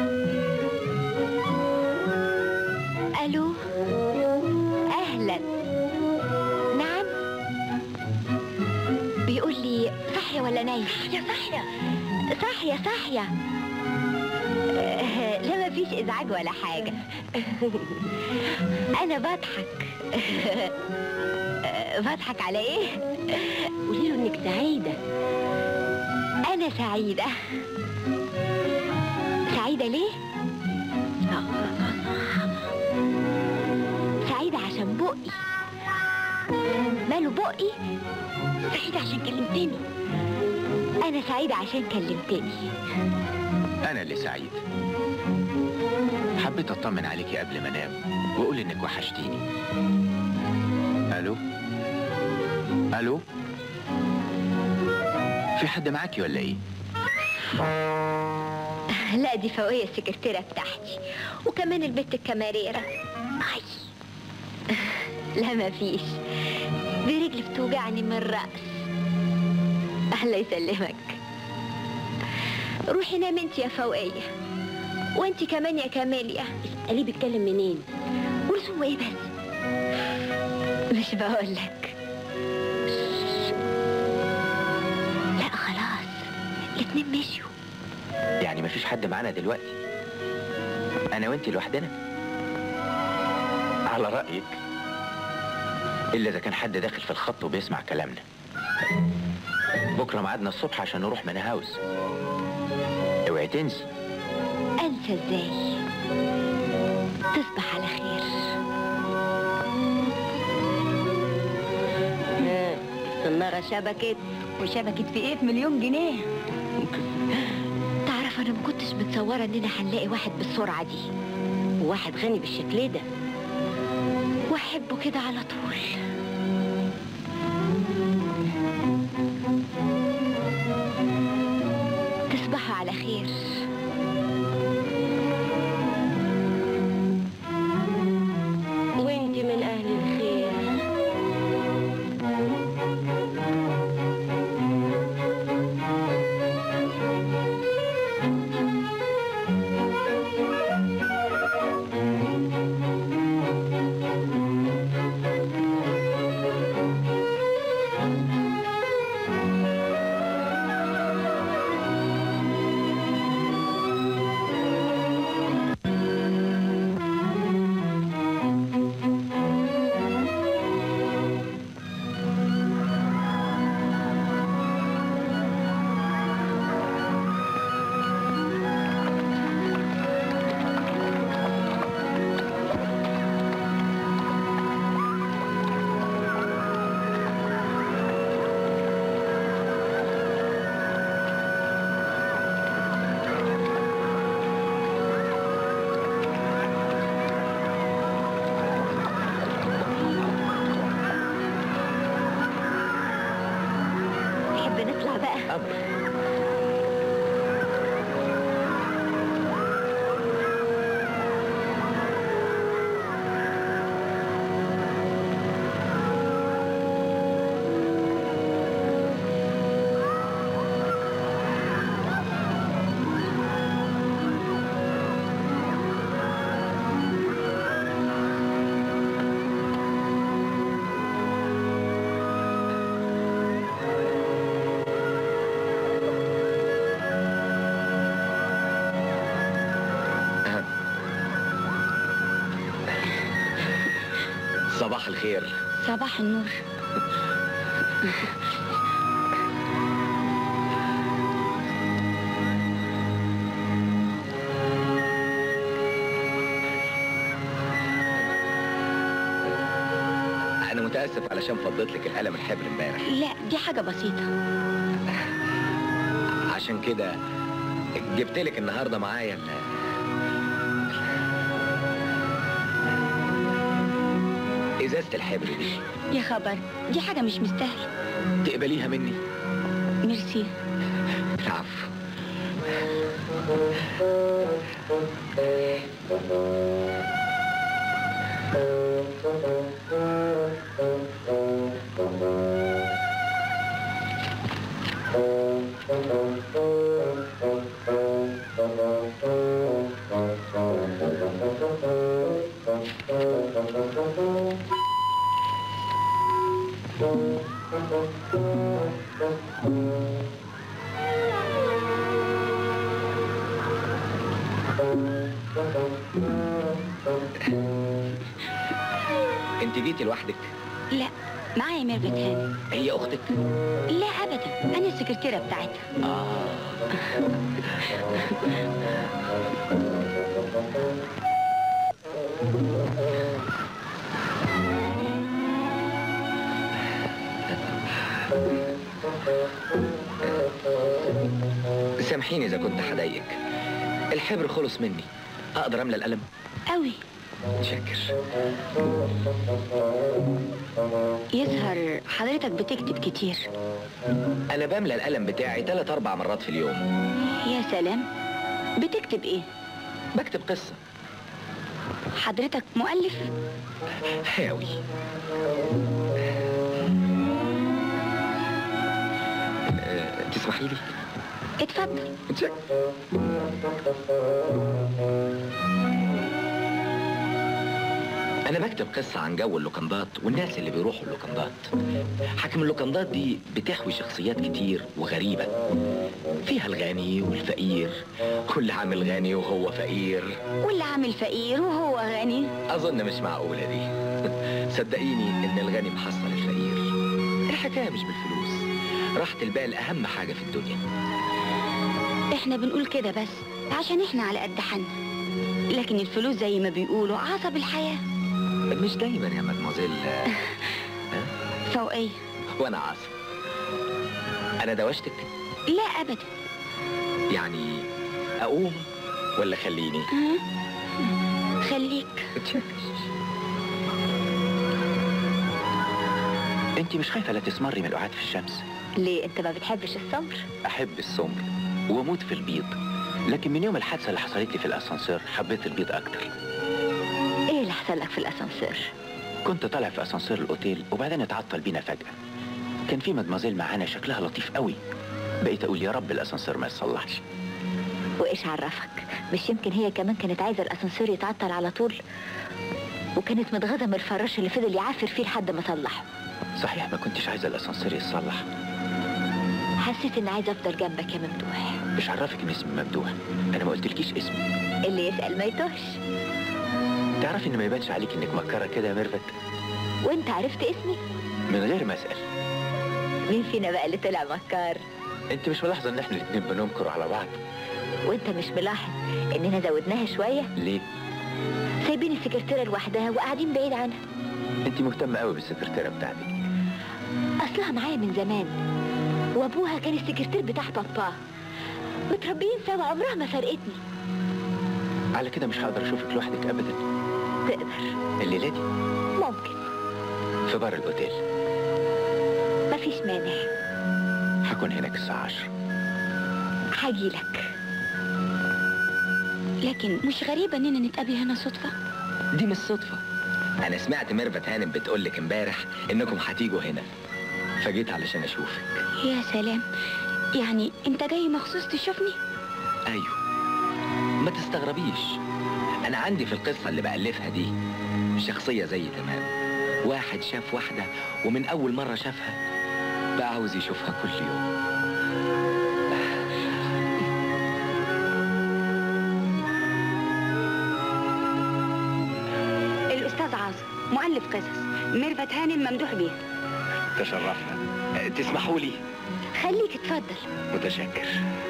الو اهلا نعم بيقول لي صحية ولا نايم صحية صحية صحية صحية آه، لا مفيش ازعاج ولا حاجة انا بضحك آه، بضحك على ايه قولي له انك سعيدة انا سعيدة سعيدة ليه سعيدة عشان بقي ماله بقي سعيدة عشان كلمتني انا سعيدة عشان كلمتني أنا اللي سعيد حبيت أطمن عليكي قبل ما أنام وأقول إنك وحشتيني ألو ألو في حد معاكي ولا إيه؟ لا دي فوقية السكرتيرة بتاعتي وكمان البت الكماريرة اي لا مفيش دي رجلي بتوجعني من الرأس الله يسلمك روحي نام انت يا فوقية وانت كمان يا كاميليا اسأليه بيتكلم منين ورسمه ايه بس مش بقولك لا خلاص الاتنين مشيوا يعني مفيش حد معانا دلوقتي أنا وأنت لوحدنا على رأيك إلا إذا كان حد داخل في الخط وبيسمع كلامنا بكرة ميعادنا الصبح عشان نروح من هاوس اوعي تنسي انسى ازاي تصبح على خير السنارة شبكت وشبكت في ايه في مليون جنيه تعرف انا ما كنتش متصورة اننا هنلاقي واحد بالسرعة دي وواحد غني بالشكل ده واحبه كده على طول تصبحوا على خير وانت من اهل الخير نحب نطلع بقى صباح الخير صباح النور انا متاسف علشان فضيت لك القلم الحبر امبارح لا دي حاجة بسيطة عشان كده جبت لك النهارده معايا ال- ازازه الحبر دي يا خبر دي حاجة مش مستاهلة تقبليها مني ميرسي العفو انت جيتي لوحدك لا معايا ميرفت هاني هي اختك لا ابدا انا السكرتيرة بتاعتها اه سامحيني اذا كنت هضايقك الحبر خلص مني اقدر املى القلم قوي شكر يظهر حضرتك بتكتب كتير انا بملى القلم بتاعي ثلاث اربع مرات في اليوم يا سلام بتكتب ايه بكتب قصه حضرتك مؤلف هاوي أه، تسمحي لي اتفضل شكرا أنا بكتب قصة عن جو اللوكندات والناس اللي بيروحوا اللوكندات حاكم اللوكندات دي بتحوي شخصيات كتير وغريبة فيها الغني والفقير كل عامل غني وهو فقير واللي عامل فقير وهو غني أظن مش معقولة دي صدقيني إن الغني محصل الفقير الحكاية مش بالفلوس راحة البال أهم حاجة في الدنيا احنا بنقول كده بس عشان احنا على قد حالنا لكن الفلوس زي ما بيقولوا عصب الحياة مش دايما يا مدموزيل فوقية وانا عاصم انا دوشتك لا ابدا يعني اقوم ولا خليني خليك انت مش خايفه لا تسمري من القعاد في الشمس ليه انت ما بتحبش السمر احب السمر واموت في البيض لكن من يوم الحادثه اللي حصلت لي في الاسانسير حبيت البيض اكتر ايه اللي حصل لك في الاسانسير كنت طالع في اسانسير الاوتيل وبعدين اتعطل بينا فجاه كان في مدمزيل معانا شكلها لطيف قوي بقيت اقول يا رب الاسانسير ما يتصلحش وايش عرفك مش يمكن هي كمان كانت عايزه الاسانسير يتعطل على طول وكانت متغاظه من الفراش اللي فضل يعافر فيه لحد ما صلحه صحيح ما كنتش عايزه الاسانسير يتصلح حسيت اني عايزه افضل جنبك يا ممدوح مش عرفك ان اسمي ممدوح انا ما قلتلكيش اسمي اللي يسال ما يتوهش تعرفي ان ما يبانش عليك انك مكره كده يا ميرفت وانت عرفت اسمي من غير ما اسال مين فينا بقى اللي طلع مكار انت مش ملاحظه ان احنا الاتنين بننكر على بعض وانت مش ملاحظ اننا زودناها شويه ليه سايبين السكرتيره لوحدها وقاعدين بعيد عنها انت مهتمه قوي بالسكرتيره بتاعتك اصلها معايا من زمان وابوها كان السكرتير بتاع باباه متربيين سوا عمرها ما فرقتني على كده مش هقدر اشوفك لوحدك ابدا تقدر الليله دي ممكن في بار الاوتيل مفيش مانع هكون هناك الساعه 10 هجيلك لكن مش غريبة اننا نتقابل هنا صدفة دي مش صدفة أنا سمعت ميرفت هانم بتقول لك امبارح إنكم هتيجوا هنا فجيت علشان أشوفك يا سلام يعني انت جاي مخصوص تشوفني أيوه ما تستغربيش أنا عندي في القصة اللي بألفها دي شخصية زي تمام واحد شاف واحدة ومن أول مرة شافها بقى عاوز يشوفها كل يوم الاستاذ عاصم مؤلف قصص ميرفت هانم ممدوح بيها تشرفنا أه، تسمحوا لي خليك اتفضل متشكر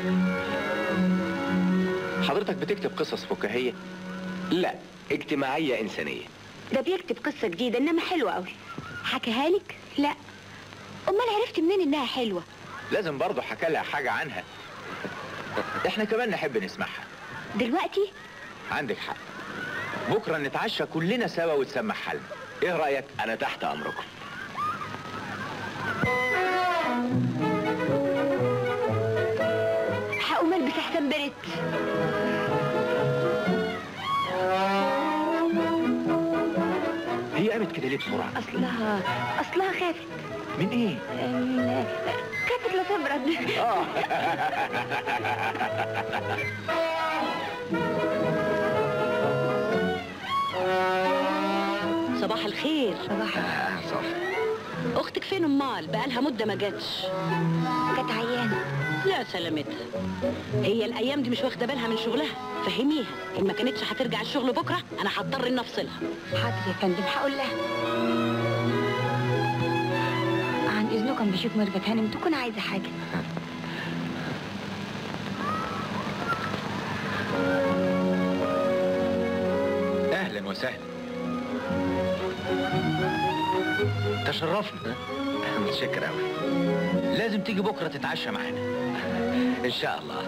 حضرتك بتكتب قصص فكاهيه لا اجتماعية إنسانية ده بيكتب قصة جديدة انما حلوة قوي حكاها لك لا امال عرفت منين انها حلوة لازم برضه حكى لها حاجه عنها احنا كمان نحب نسمعها دلوقتي عندك حق بكره نتعشى كلنا سوا وتسمع حالنا ايه رايك أنا تحت أمركم هقوم البس احسن بريت هي قامت كده ليه بسرعه اصلها اصلها خافت من ايه أم، خافت لا تبرد صباح الخير صباح آه صافي اختك فين امال بقالها مده ما جاتش كانت عيانة يا سلامتها هي الايام دي مش واخده بالها من شغلها فهميها ان ما كانتش هترجع الشغل بكره انا هضطر اني افصلها حاضر يا فندم هقول لها عن اذنكم بشوف ميرفت هانم تكون عايزة حاجة اهلا وسهلا تشرفنا متشكر أوي لازم تيجي بكره تتعشى معانا إن شاء الله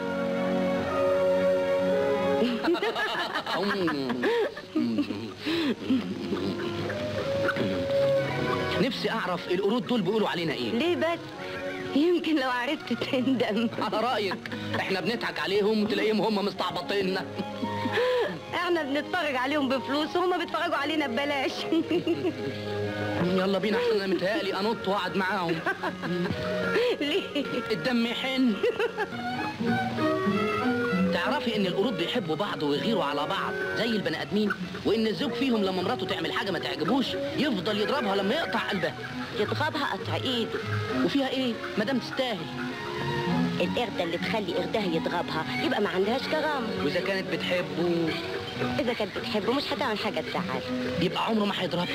نفسي اعرف القرود دول بيقولوا علينا ايه ليه بس يمكن لو عرفت تندم على رايك احنا بنضحك عليهم وتلاقيهم هم مستعبطيننا احنا بنتفرج عليهم بفلوس وهما بيتفرجوا علينا ببلاش يلا بينا احسن انا متهيألي انط واقعد معاهم ليه الدم يحن تعرفي ان القرود بيحبوا بعض ويغيروا على بعض زي البني ادمين وان الزوج فيهم لما مراته تعمل حاجه ما تعجبوش يفضل يضربها لما يقطع قلبها يضربها قطع ايده وفيها ايه ما دام تستاهل القردة اللي تخلي قردها يضربها يبقى ما عندهاش كرامة واذا كانت بتحبه إذا كانت بتحبه مش هتعمل حاجة تزعله يبقى عمره ما هيضربها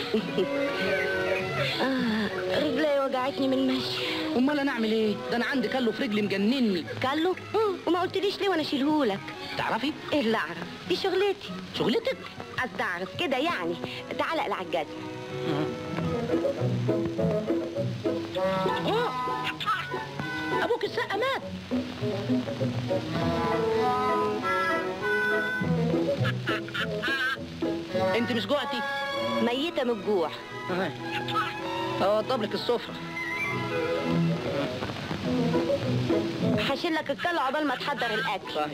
آه رجلي وجعتني من المشي امال انا اعمل ايه ده انا عندي كله في رجلي مجنني قال له مم، وما قلتليش ليه وانا اشيلهولك تعرفي ايه اللي اعرف دي شغلتي شغلتك قصدي اعرف كده يعني تعال اقلع الجزمة ابوك السقا مات انت مش جوعتي ميتة من الجوع اوضب لك السفره هشيل لك الكلة عقبال ما تحضر الأكل صحيح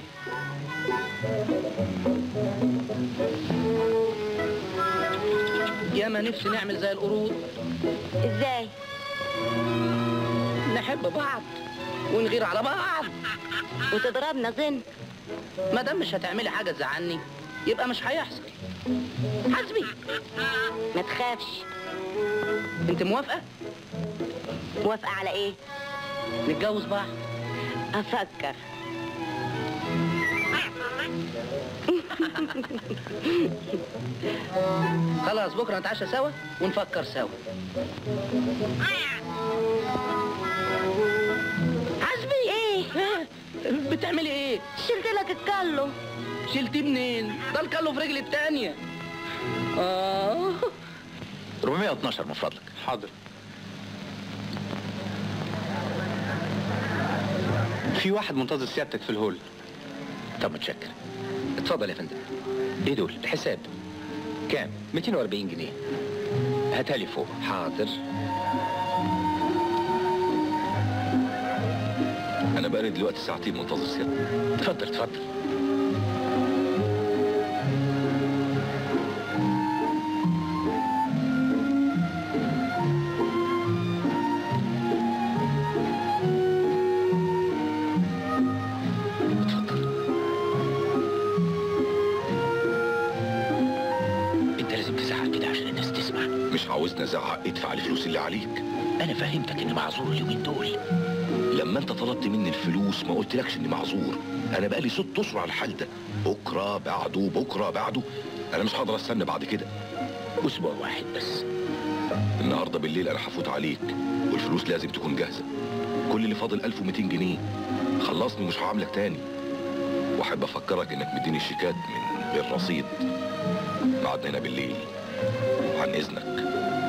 ياما نفسي نعمل زي القرود ازاي؟ نحب بعض ونغير على بعض وتضربنا زن ما دام مش هتعملي حاجه تزعلني يبقى مش هيحصل حسبي ما تخافش انت موافقه موافقة على ايه؟ نتجوز بعض أفكر خلاص بكره نتعشى سوا ونفكر سوا حسبي ايه؟ بتعملي ايه شلت لك الكلو شلتيه منين ده الكلو في رجلي التانية اه 412 من فضلك حاضر في واحد منتظر سيادتك في الهول طب متشكر اتفضل يا فندم ايه دول الحساب كام 240 جنيه هاتها لي فوق حاضر انا بقالي دلوقتي ساعتين منتظر سيادتك اتفضل اتفضل اتفضل انت لازم تزعق كده عشان الناس تسمع مش عاوزني ازعق ادفع الفلوس اللي عليك انا فهمتك اني معذور اليومين دول لما انت طلبت مني الفلوس ما قلتلكش اني معذور انا بقالي ست اشهر على الحال ده بكره بعده بكره بعده انا مش هقدر استنى بعد كده اسبوع واحد بس النهارده بالليل انا هفوت عليك والفلوس لازم تكون جاهزه كل اللي فاضل 1200 جنيه خلصني مش هعاملك تاني واحب افكرك انك مديني الشيكات من غير رصيد ميعادنا هنا بالليل عن اذنك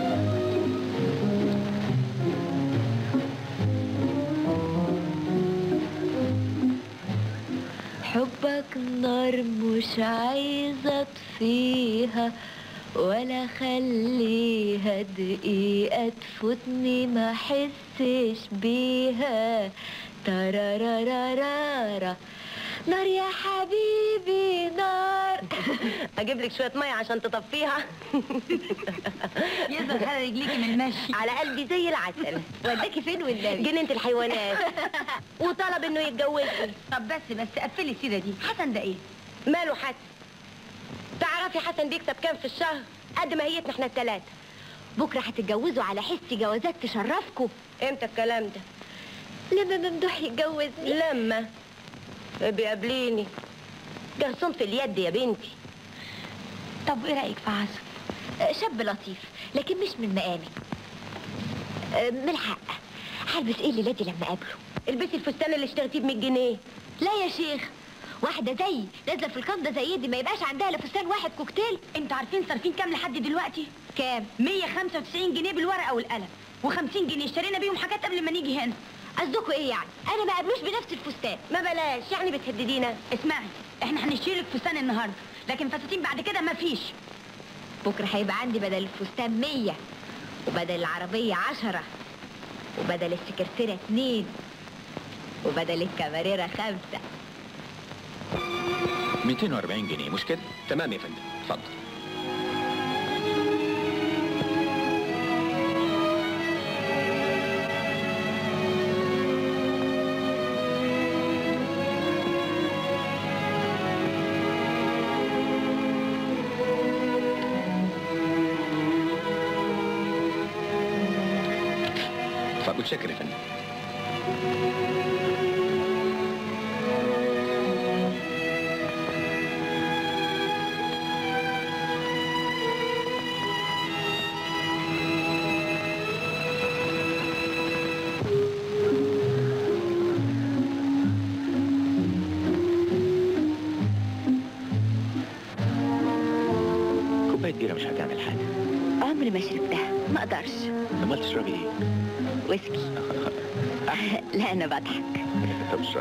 حبك نار مش عايزة اطفيها ولا خليها دقيقة تفوتني ما احسش بيها ترارارارارا نار يا حبيبي نار اجيب لك شوية مية عشان تطفيها يظهر على رجليكي من المشي على قلبي زي العسل وداكي فين والنبي جنينة الحيوانات وطلب انه يتجوزني طب بس بس قفلي السيرة دي حسن ده ايه؟ ماله حسن تعرفي حسن بيكسب كام في الشهر قد ما هيتنا احنا التلاتة بكرة هتتجوزوا على حس جوازات تشرفكم امتى الكلام ده لما ممدوح يتجوزني لما بيقابليني جرسون في اليد يا بنتي طب ايه رأيك في عاصف آه، شاب لطيف لكن مش من مقامي آه، من الحق هلبس ايه الليلة دي لما اقابله البسي الفستان اللي اشتريتيه ب 100 جنيه لا يا شيخ واحدة زي نازلة في القبضة زي دي ما يبقاش عندها لا فستان واحد كوكتيل انتوا عارفين صارفين كام لحد دلوقتي؟ كام 195 جنيه بالورقة والقلم و50 جنيه اشترينا بيهم حاجات قبل ما نيجي هنا قصدكوا ايه يعني انا ما قابلوش بنفس الفستان ما بلاش يعني بتهددينا اسمعي احنا هنشتري لك فستان النهارده لكن فساتين بعد كده مفيش بكرة هيبقى عندي بدل الفستان مية وبدل العربية عشرة وبدل السكرتيرة اتنين وبدل الكاميريرة خمسة 240 جنيه مش كده تمام يا فندم اتفضل اتفضل متشكر يا فندم كوبايه بيره مش هتعمل حاجه عمري ما شربتها ما اقدرش امال تشربي ايه ويسكي لا انا بضحك طب اشرب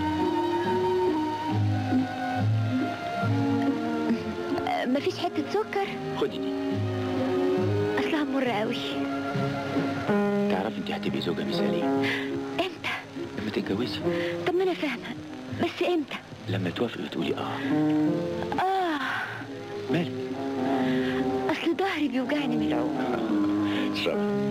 أه، مفيش حته سكر خدي دي اصلها مره قوي تعرف انت هتبقي زوجة مثالية امتى لما تتجوزي طب ما انا فاهمه بس امتى لما توافقي وتقولي اه اه مالك اصل ظهري بيوجعني من العوم اشرب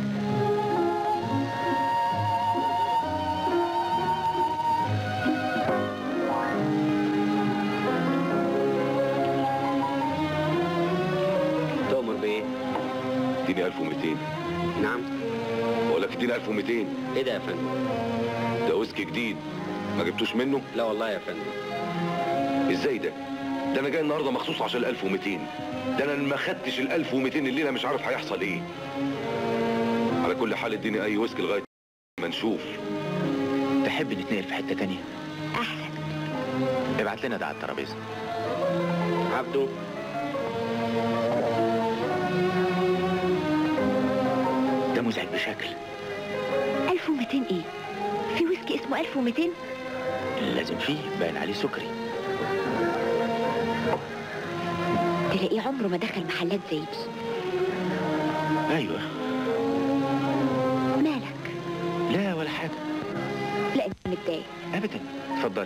تؤمر بايه؟ اديني 1200 نعم بقول لك اديني 1200 ايه ده يا فندم؟ ده ويسكي جديد ما جبتوش منه لا والله يا فندم ازاي ده ده انا جاي النهارده مخصوص عشان ال 1200 ده انا ما خدتش ال 1200 الليله مش عارف هيحصل ايه على كل حال اديني اي ويسكي لغايه ما نشوف تحب نتنقل في حتة تانية احسن ابعت لنا ده على الترابيزة عبده ده مزعج بشكل 1200 ايه في ويسكي اسمه 1200 لازم فيه باين عليه سكري تلاقيه عمره ما دخل محلات زي دي ايوه مالك لا ولا حاجة لا انت متضايق ابدا اتفضلي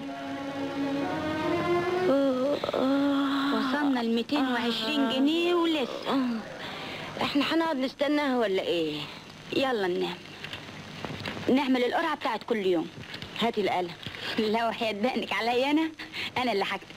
وصلنا ل 220 جنيه ولسه احنا هنقعد نستناها ولا ايه يلا ننام نعمل القرعه بتاعت كل يوم هاتي القلم لو هيدقنك عليا انا انا اللي هكتب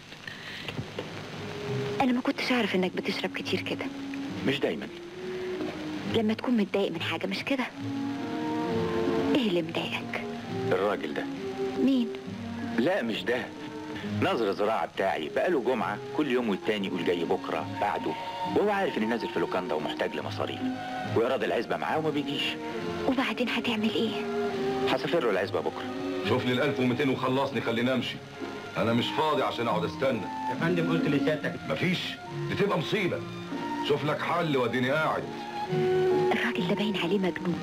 انا ما كنتش اعرف انك بتشرب كتير كده مش دايما لما تكون متضايق من حاجه مش كده ايه اللي مضايقك الراجل ده مين لا مش ده نظر الزراعة بتاعي بقاله جمعة كل يوم والتاني يقول جاي بكرة بعده وهو عارف اني نازل في لوكاندا ومحتاج لمصاريف وإيراد العزبة معاه وما بيجيش وبعدين هتعمل ايه هسافر له العزبة بكرة شوف لي ال 1200 وخلصني خليني امشي انا مش فاضي عشان اقعد استنى يا فندم قلت لسيادتك مفيش دي تبقى مصيبه شوف لك حل واديني قاعد الراجل ده باين عليه مجنون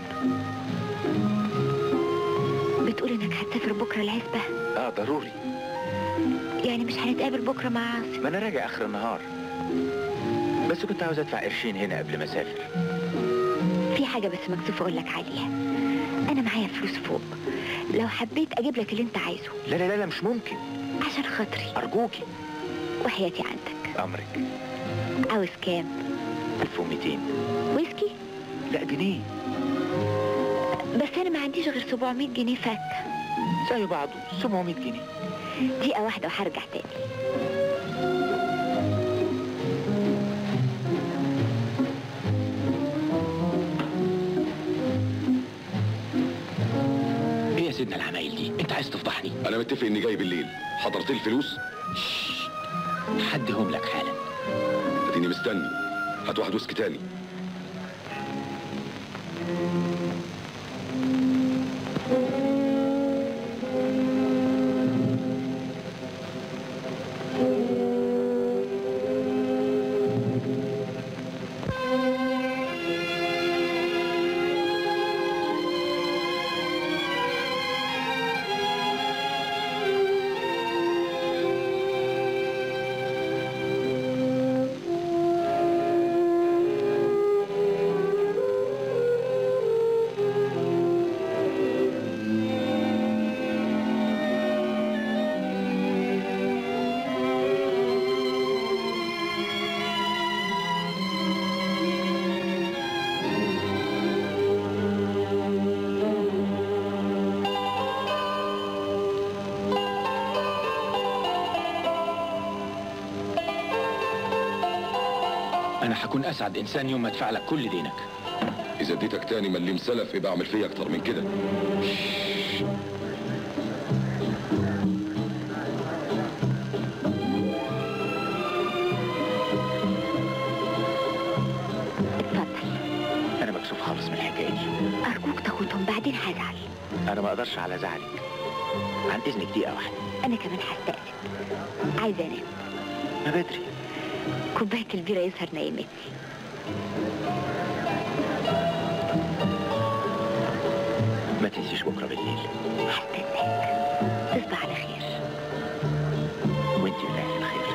بتقول انك هتسافر بكره العزبه اه ضروري يعني مش هنتقابل بكره مع عاصم ما انا راجع اخر النهار بس كنت عاوز ادفع قرشين هنا قبل ما اسافر في حاجه بس مكسوف اقول لك عليها انا معايا فلوس فوق لو حبيت اجيب لك اللي انت عايزه لا لا لا, لا مش ممكن عشان خاطري ارجوكي وحياتي عندك امرك عاوز كام 1200 ويسكي لا جنيه بس انا ما عنديش غير 700 جنيه فك زي بعضه 700 جنيه دقيقه واحده وهرجع تاني ايه يا سيدنا العمايل دي انت عايز تفضحني انا متفق اني جاي بالليل حضرت لي الفلوس حدهم لك حالا اديني مستني هات واحد ويسكي تاني انا هكون اسعد انسان يوم ما ادفع لك كل دينك اذا اديتك تاني مليم سلف يبقى اعمل فيا اكتر من كده اتفضل انا مكسوف خالص من الحكايه دي ارجوك تاخدهم بعدين هزعل انا ما اقدرش على زعلك عن اذنك دقيقه واحده انا كمان هستأذن عايزه انام ما بدري كوبايه البيره يسهر نايمتي ما تنسيش بكره بالليل هستناك تصبح على خير وانت بالله الخير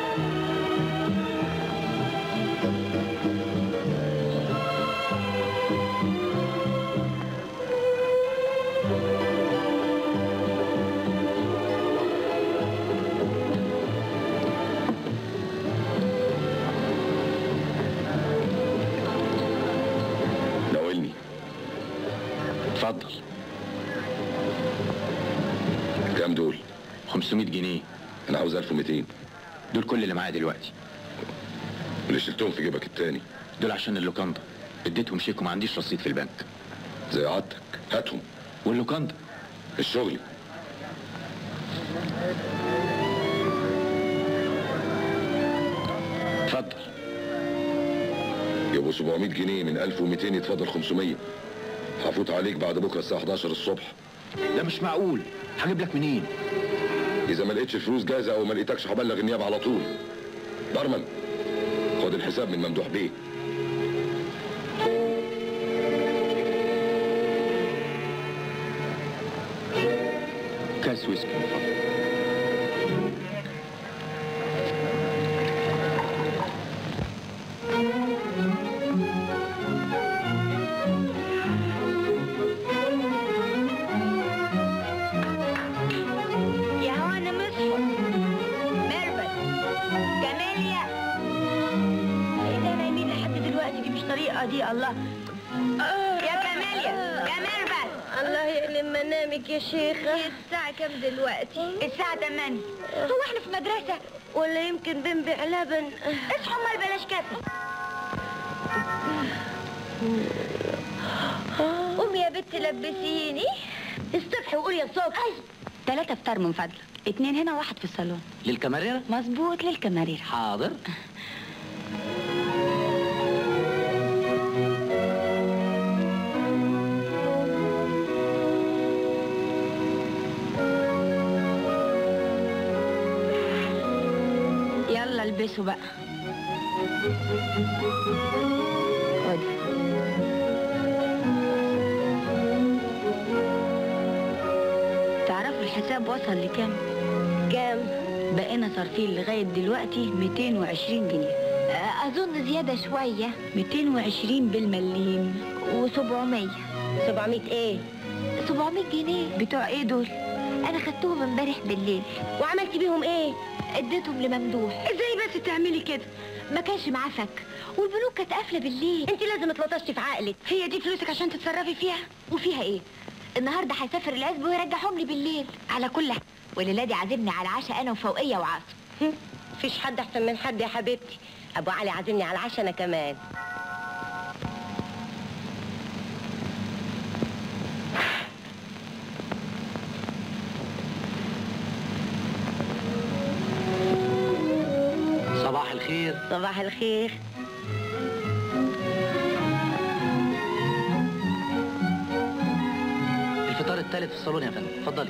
ناولني اتفضل كام دول 500 جنيه انا عاوز 1200 دول كل اللي معايا دلوقتي اللي شلتهم في جيبك التاني دول عشان اللوكاندا اديتهم شيك وما عنديش رصيد في البنك زي عادتك هاتهم واللوكاندا الشغل اتفضل يبقوا 700 جنيه من 1200 يتفضل 500 هفوت عليك بعد بكره الساعه 11 الصبح ده مش معقول هجيب لك منين اذا ما لقيتش الفلوس جاهزه او ما لقيتكش هبلغ النيابه على طول برمن خد الحساب من ممدوح بيه كاس ويسكي من فضلك يا هوانا مصحف ميرفت كاميليا ايه ده نايمين لحد دلوقتي دي مش طريقه دي الله يا كاميليا يا ميرفت الله يقلم منامك يا شيخة الساعة كام دلوقتي؟ الساعة 8 هو احنا في مدرسة؟ ولا يمكن بنبيع لبن اصحوا امال بلاش كافي قومي يا بنت لبسيني الصبح وقولي يا صبح ثلاثة فطار من فضلك اتنين هنا واحد في الصالون للكاميرا مظبوط للكمارير حاضر يلا البسوا بقى خدي تعرفوا الحساب وصل لكام؟ كام بقينا صارفين لغاية دلوقتي 220 جنيه أظن زيادة شوية 220 بالمليم و700 700 ايه 700 جنيه بتوع ايه دول؟ أنا خدتهم امبارح بالليل وعملتي بيهم ايه اديتهم لممدوح ازاي بس تعملي كده؟ ما كانش معاه فك والبنوك كانت قافلة بالليل انت لازم اتلطشتي في عقلك هي دي فلوسك عشان تتصرفي فيها؟ وفيها ايه النهارده هيسافر العزب ويرجعهم لي بالليل على كل حال والليله دي عازمني على عشاء انا وفوقيه وعاصم مفيش حد احسن من حد يا حبيبتي ابو علي عازمني على العشاء انا كمان صباح الخير صباح الخير الفطار الثالث في الصالون يا فندم اتفضلي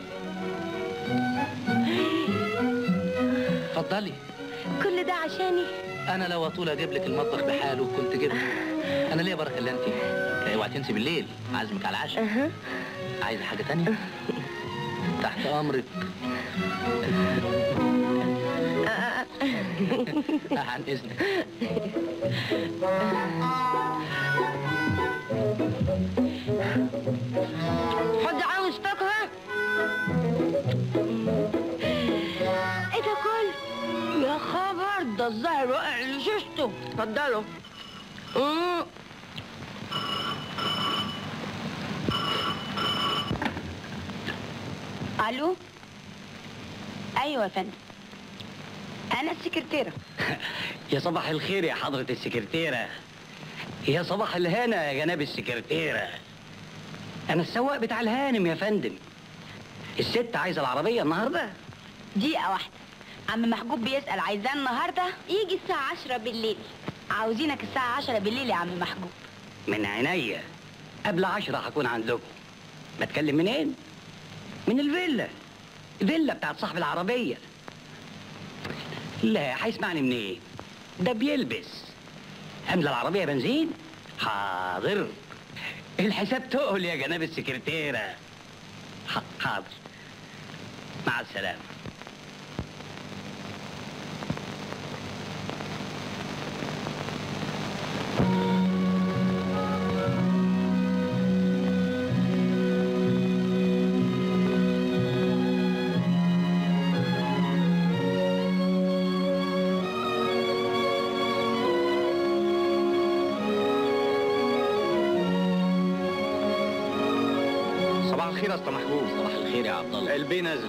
اتفضلي كل ده عشاني انا لو اطول اجيب لك المطبخ بحاله كنت جبت انا ليه بركه اللي انت اوعي تنسي بالليل عازمك على العشاء أها. عايزه حاجه تانية تحت امرك عن اذنك حد عاوز فاكهة؟ ايه ده كله؟ يا خبر ده الظاهر وقع اللي ششته اتفضلوا مم. الو ايوه يا فندم انا السكرتيره يا صباح الخير يا حضرة السكرتيرة يا صباح الهنا يا جناب السكرتيرة أنا السواق بتاع الهانم يا فندم الست عايزة العربية النهاردة دقيقه واحده عم محجوب بيسال عايزاه النهارده يجي الساعه 10 بالليل عاوزينك الساعه 10 بالليل يا عم محجوب من عينيا قبل عشرة هكون عندكم بتكلم منين؟ من الفيلا الفيلا بتاعت صاحب العربية لا هيسمعني منين؟ ده بيلبس أملى العربية بنزين؟ حاضر الحساب تقل يا جناب السكرتيرة ح- حاضر مع السلامة صباح الخير يا اسطى محبوب صباح الخير يا عبد الله البي نازل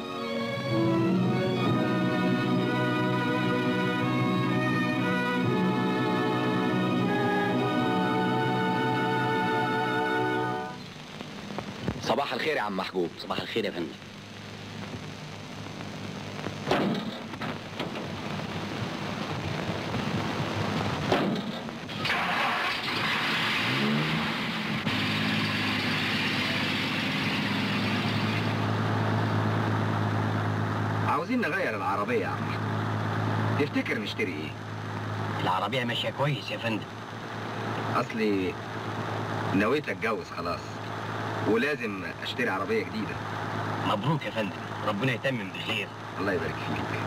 صباح الخير يا عم محجوب صباح الخير يا فندم عاوزين نغير العربية يا عم محمود. تفتكر نشتري ايه؟ العربية ماشية كويس يا فندم اصلي نويت اتجوز خلاص ولازم اشتري عربية جديدة مبروك يا فندم ربنا يتمم بخير الله يبارك فيك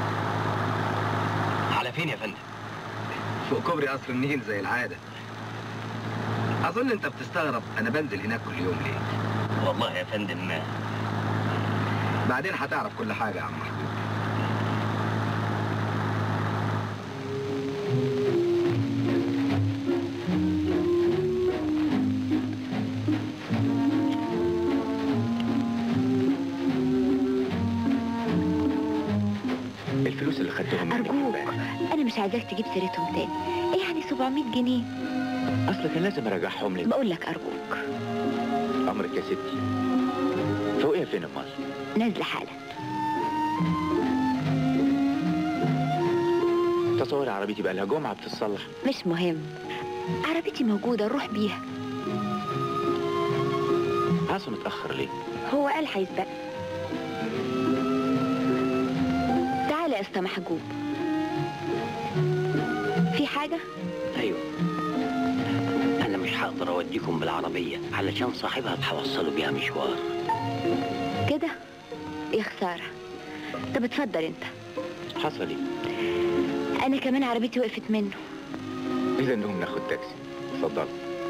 على فين يا فندم فوق كوبري قصر النيل زي العادة اظن انت بتستغرب انا بنزل هناك كل يوم ليه والله يا فندم ما بعدين هتعرف كل حاجة يا عم محمود الفلوس اللي خدتهم منك أرجوك امبارح. أنا مش عايزاك تجيب سيرتهم تاني إيه يعني 700 جنيه اصل كان لازم ارجعهم لك بقول لك أرجوك امرك يا ستي فوقيها فين امال نازلة حالا تصور عربيتي بقى لها جمعه بتتصلح مش مهم عربيتي موجودة نروح بيها عاصم متاخر ليه هو قال هيسبق تعالى يا اسطى محجوب في حاجة؟ ايوه انا مش هقدر اوديكم بالعربية علشان صاحبها هوصله بيها مشوار كده؟ يا خسارة طب اتفضل انت حصل ايه انا كمان عربيتي وقفت منه اذا نقوم ناخد تاكسي اتفضل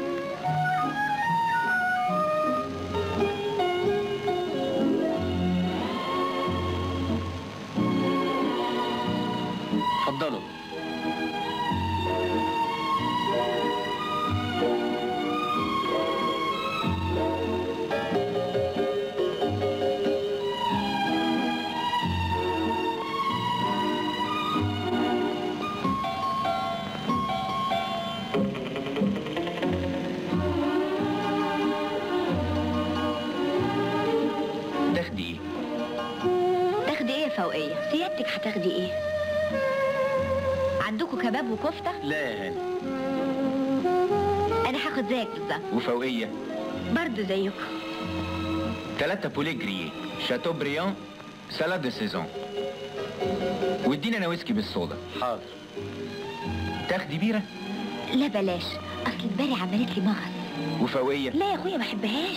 اتفضلوا تاخدي ايه تاخدي ايه يا فوقية؟ سيادتك هتاخدي ايه؟ عندكم كباب وكفتة؟ لا يا هاني أنا هاخد زيك بالظبط وفوقيه برضه زيكم ثلاثة بولي جرييه شاتو بريان سالاد دي سيزون وادينا انا ويسكي بالصودا حاضر تاخدي بيرة لا بلاش اصل الباري عملت لي مغص وفوقيه لا يا اخويا ما احبهاش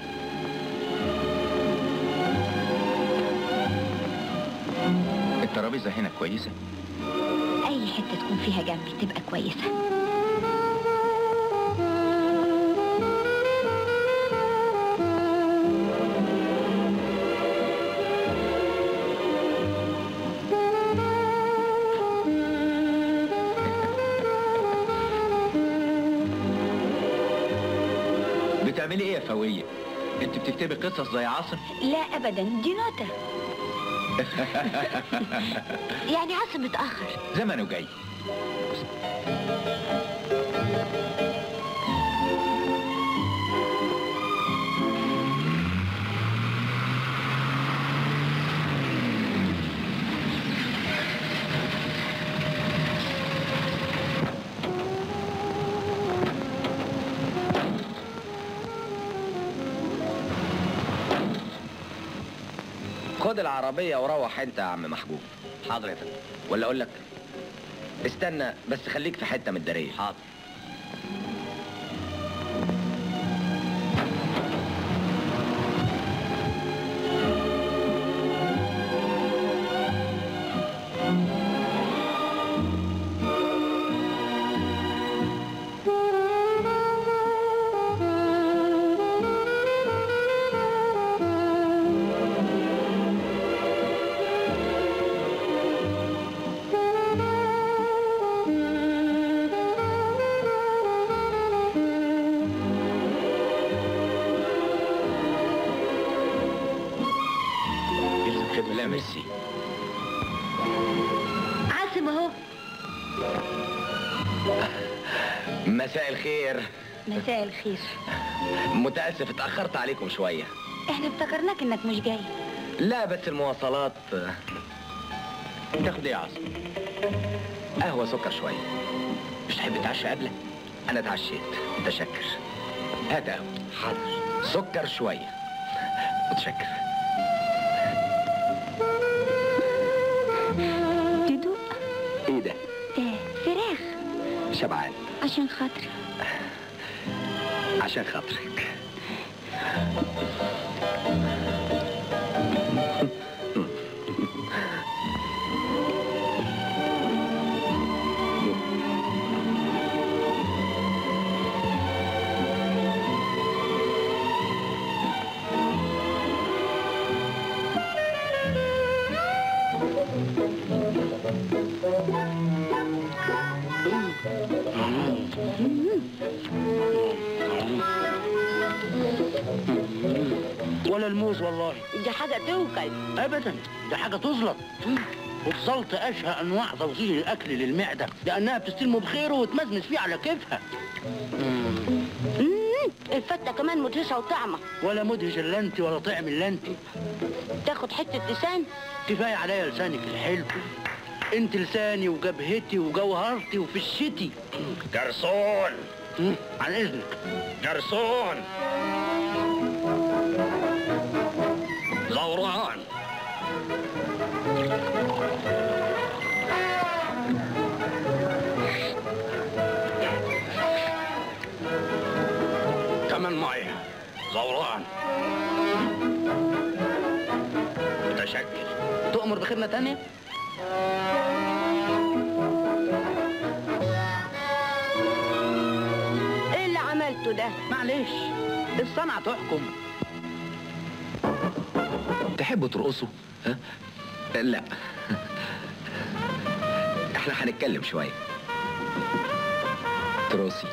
الترابيزة هنا كويسة اي حته تكون فيها جنبي تبقى كويسه بتعملي ايه يا فوقيه انت بتكتبي قصص زي عاصم لا أبدا دي نوتة يعني عاصم متاخر زمنه جاي خد العربية وروح انت يا عم محبوب حاضر يا فندم ولا اقول لك استنى بس خليك في حتة من الدارية حاضر لا ميرسي عاصم اهو مساء الخير مساء الخير متاسف اتاخرت عليكم شويه احنا افتكرناك انك مش جاي لا بس المواصلات تاخد ايه يا عاصم قهوه سكر شويه مش تحب تتعشى قبلك انا اتعشيت متشكر هات قهوه حاضر سكر شويه متشكر تدوق ايه ده ده فراخ شبعان عشان خاطري عشان خاطرك ولا الموز والله دي حاجة توكل ابدا ده حاجه تزلط والزلط اشهى انواع توصيل الاكل للمعده لانها بتستلمه بخيره وتمزمز فيه على كيفها الفتة كمان مدهشة وطعمة ولا مدهش الا انت ولا طعم الا انت تاخد حتة لسان كفايه عليا لسانك الحلو انت لساني وجبهتي وجوهرتي وفشتي جرسون عن اذنك جرسون زوران كمان مية زوران متشكر تؤمر بخدمه تانية ايه اللي عملته ده معلش الصنعه تحكم تحبوا ترقصوا ها لا احنا هنتكلم شويه تروسي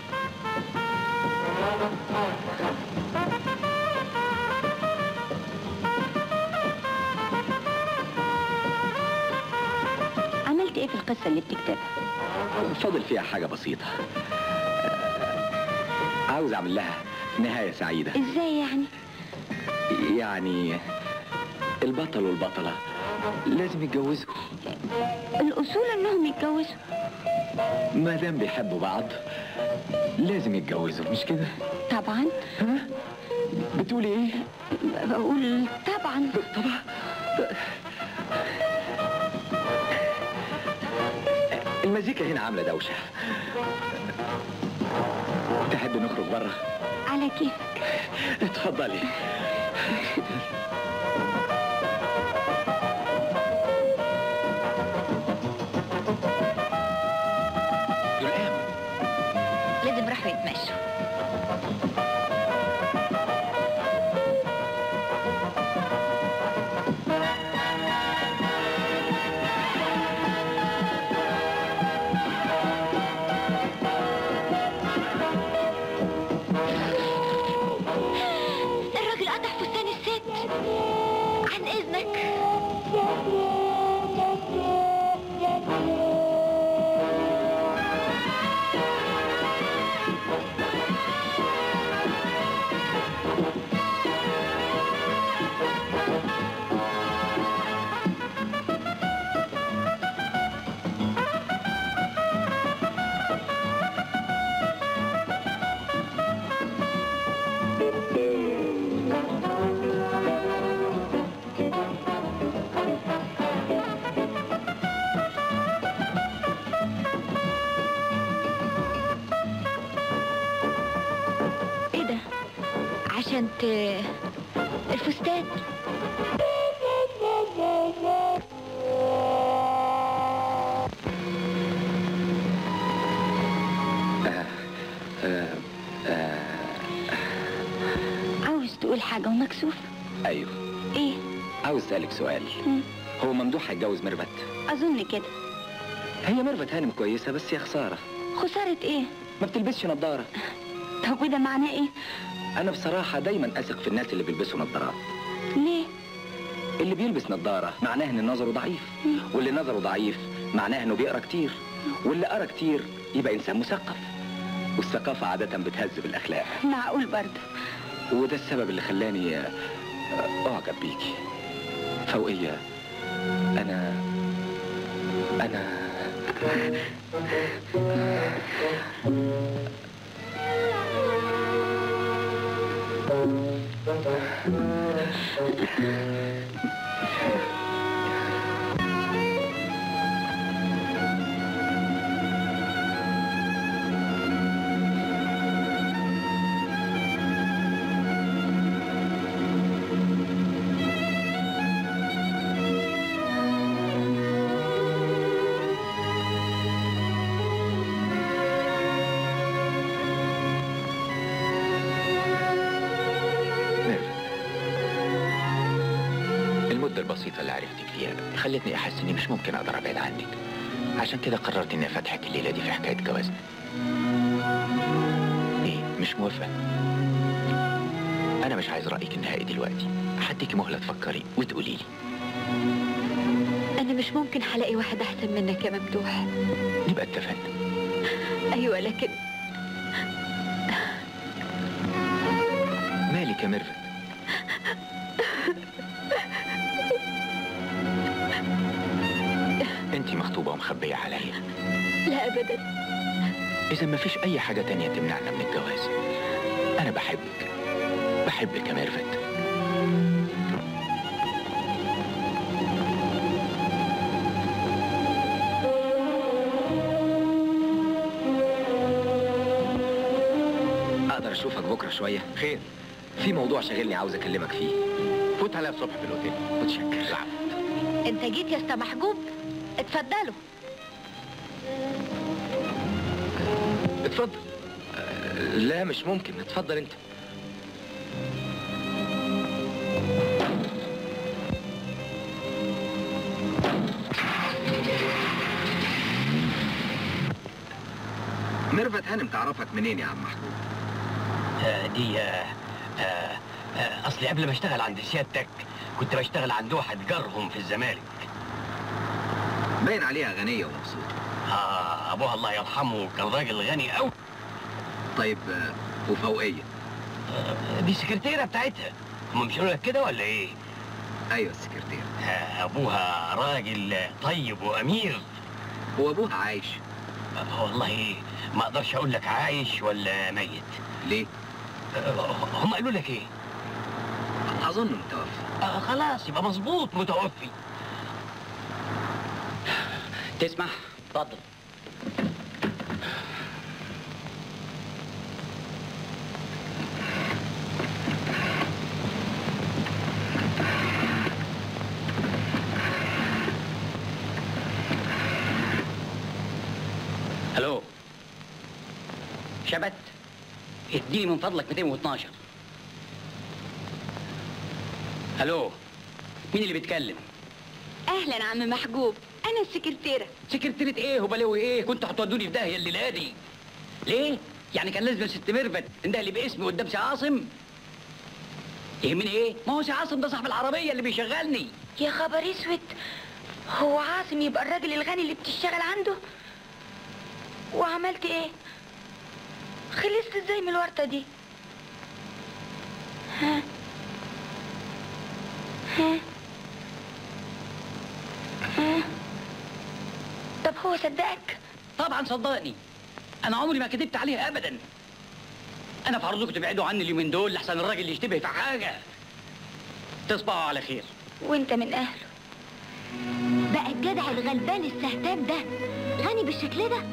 عملت ايه في القصة اللي بتكتبها فاضل فيها حاجه بسيطه عاوز اعمل لها نهايه سعيده ازاي يعني يعني البطل والبطله لازم يتجوزوا الاصول انهم يتجوزوا ما دام بيحبوا بعض لازم يتجوزوا مش كده طبعا ها بتقولي ايه بقول طبعا طبعا المزيكا هنا عامله دوشه تحب نخرج بره على كيفك اتفضلي يلقام لازم راحوا يتمشوا الراجل قطع فستان الست عن اذنك ايه ده عشان ت... الفستان عاوز تقول حاجة ومكسوف ايوه ايه عاوز اسالك سؤال مم. هو ممدوح هيتجوز ميرفت اظن كده هي ميرفت هانم كويسه بس يا خساره خسارة ايه ما بتلبسش نظاره طب وده معناه ايه انا بصراحه دايما اثق في الناس اللي بيلبسوا نظارات ليه اللي بيلبس نظارة معناه ان نظره ضعيف واللي نظره ضعيف معناه انه بيقرا كتير واللي قرا كتير يبقى انسان مثقف والثقافة عادة بتهذب الأخلاق معقول برضه وده السبب اللي خلاني آه، أعجب بيكي فوقية أنا أنا ميرفت المدة البسيطة اللي عرفتك فيها خلتني أحس إني مش ممكن أقدر أبعد عنك عشان كده قررت إني أفتحك الليلة دي في حكاية جوازنا إيه مش موافقة؟ أنا مش عايز رأيك النهائي دلوقتي هديكي مهلة تفكري وتقولي لي أنا مش ممكن هلاقي واحد أحسن منك يا ممدوح نبقى اتفقنا أيوة لكن مالك يا ميرفت انت مخطوبة ومخبية عليا لا أبدا إذا مفيش أي حاجة تانية تمنعنا من الجواز أنا بحبك بحبك يا ميرفت أقدر أشوفك بكرة شوية خير في موضوع شاغلني عاوز أكلمك فيه فوت عليا الصبح في الأوتيل متشكر العب أنت جيت يا أستا محجوب اتفضلوا اتفضل آه، لا مش ممكن اتفضل انت ميرفت هانم تعرفك منين يا عم محمود آه، دي آه، آه، آه، اصلي قبل ما اشتغل عند سيادتك كنت بشتغل عند واحد جارهم في الزمالك باين عليها غنية ومبسوطة آه ابوها الله يرحمه كان راجل غني قوي طيب آه، وفوقية دي السكرتيره بتاعتها هم مش لك كده ولا ايه أيوة السكرتير آه، ابوها راجل طيب وامير هو أبوها عايش آه، والله ما اقدرش اقول لك عايش ولا ميت ليه؟ آه، هم قالوا لك ايه أظن متوفى آه خلاص يبقى مظبوط متوفي تسمح اتفضل الو شبت اديني من فضلك 212 الو مين اللي بيتكلم اهلا عم محجوب انا السكرتيره سكرتيرة ايه وبلاوي ايه كنتوا هتودوني في داهيه الليله دي ليه يعني كان لازم ست ميرفت تنده لي باسمي قدام سي عاصم يهمني ايه ما هو سي عاصم ده صاحب العربيه اللي بيشغلني يا خبر اسود هو عاصم يبقى الراجل الغني اللي بتشتغل عنده وعملت ايه خلصت ازاي من الورطه دي ها ها ها طب هو صدقك طبعا صدقني انا عمري ما كذبت عليها ابدا انا في عرضكم تبعدوا عني اليومين دول لحسن الراجل يشتبه في حاجه تصبحوا على خير وانت من اهله بقى الجدع الغلبان السهتاب ده غني بالشكل ده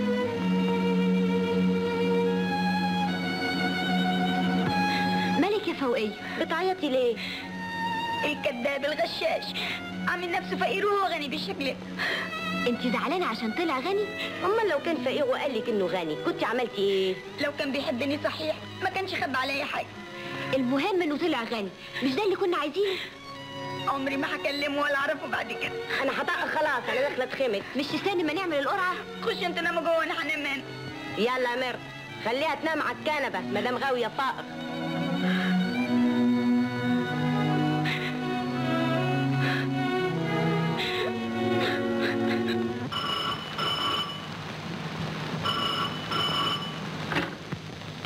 مالك يا فوقية بتعيطي ليه؟ الكذاب الغشاش عامل نفسه فقير وهو غني بالشكل ده انت زعلانة عشان طلع غني؟ امال لو كان فقير وقال لك انه غني كنت عملتي ايه؟ لو كان بيحبني صحيح ما كانش خبى عليا حاجه المهم انه طلع غني مش ده اللي كنا عايزينه؟ عمري ما هكلمه ولا اعرفه بعد كده انا هطق خلاص انا داخله اتخمد مش تستني ما نعمل القرعه خش انت نام جوه وانا هنام هنا يلا يا مير خليها تنام على الكنبه ما دام غاويه فقر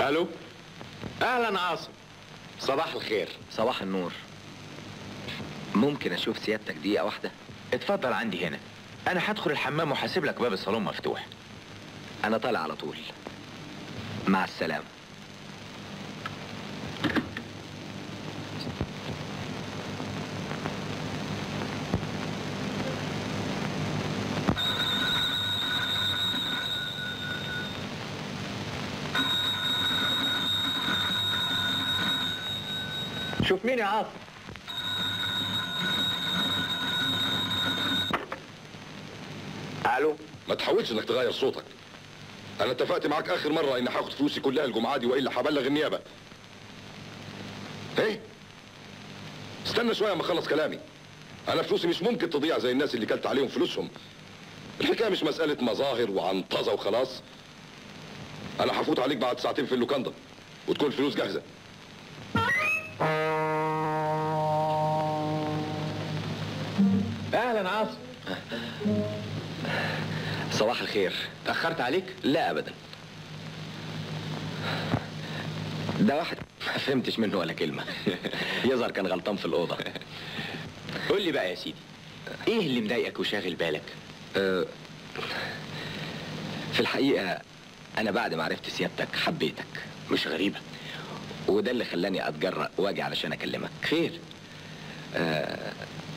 الو اهلا عاصم صباح الخير صباح النور ممكن اشوف سيادتك دقيقه واحده اتفضل عندي هنا انا هدخل الحمام وهسيب لك باب الصالون مفتوح انا طالع على طول مع السلامه شوف مين يا عاصم الو ما تحاولش انك تغير صوتك انا اتفقت معاك اخر مره اني هاخد فلوسي كلها الجمعه دي والا هبلغ النيابه ايه استنى شويه اما اخلص كلامي انا فلوسي مش ممكن تضيع زي الناس اللي كلت عليهم فلوسهم الحكايه مش مساله مظاهر وعنطزه وخلاص انا هفوت عليك بعد ساعتين في اللوكاندا وتكون الفلوس جاهزه اهلا عاصم صباح الخير تاخرت عليك لا ابدا ده واحد ما فهمتش منه ولا كلمه يظهر كان غلطان في الاوضه قول لي بقى يا سيدي ايه اللي مضايقك وشاغل بالك أه، في الحقيقه انا بعد ما عرفت سيادتك حبيتك مش غريبه وده اللي خلاني اتجرأ واجي علشان اكلمك خير آه،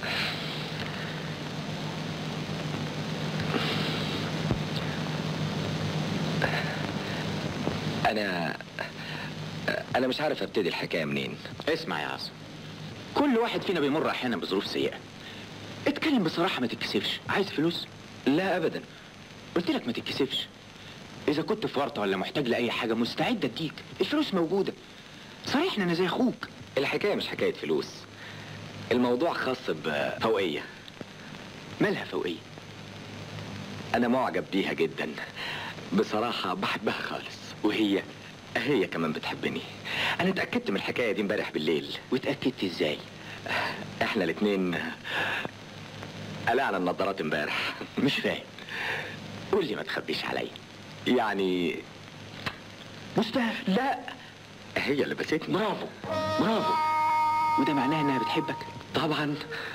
انا انا مش عارف ابتدي الحكايه منين اسمع يا عاصم كل واحد فينا بيمر احيانا بظروف سيئه اتكلم بصراحه ما تتكسفش عايز فلوس لا ابدا قلت لك ما تتكسفش اذا كنت في ورطه ولا محتاج لاي حاجه مستعد اديك الفلوس موجوده صريحنا انا زي اخوك الحكايه مش حكايه فلوس الموضوع خاص بفوقيه مالها فوقيه انا معجب بيها جدا بصراحه بحبها خالص وهي هي كمان بتحبني انا اتاكدت من الحكايه دي امبارح بالليل واتاكدت ازاي احنا الاتنين قلعنا النضارات امبارح مش فاهم قول لي ما تخبيش عليا يعني مستاهل لا هي اللي بستني برافو برافو وده معناه انها بتحبك طبعا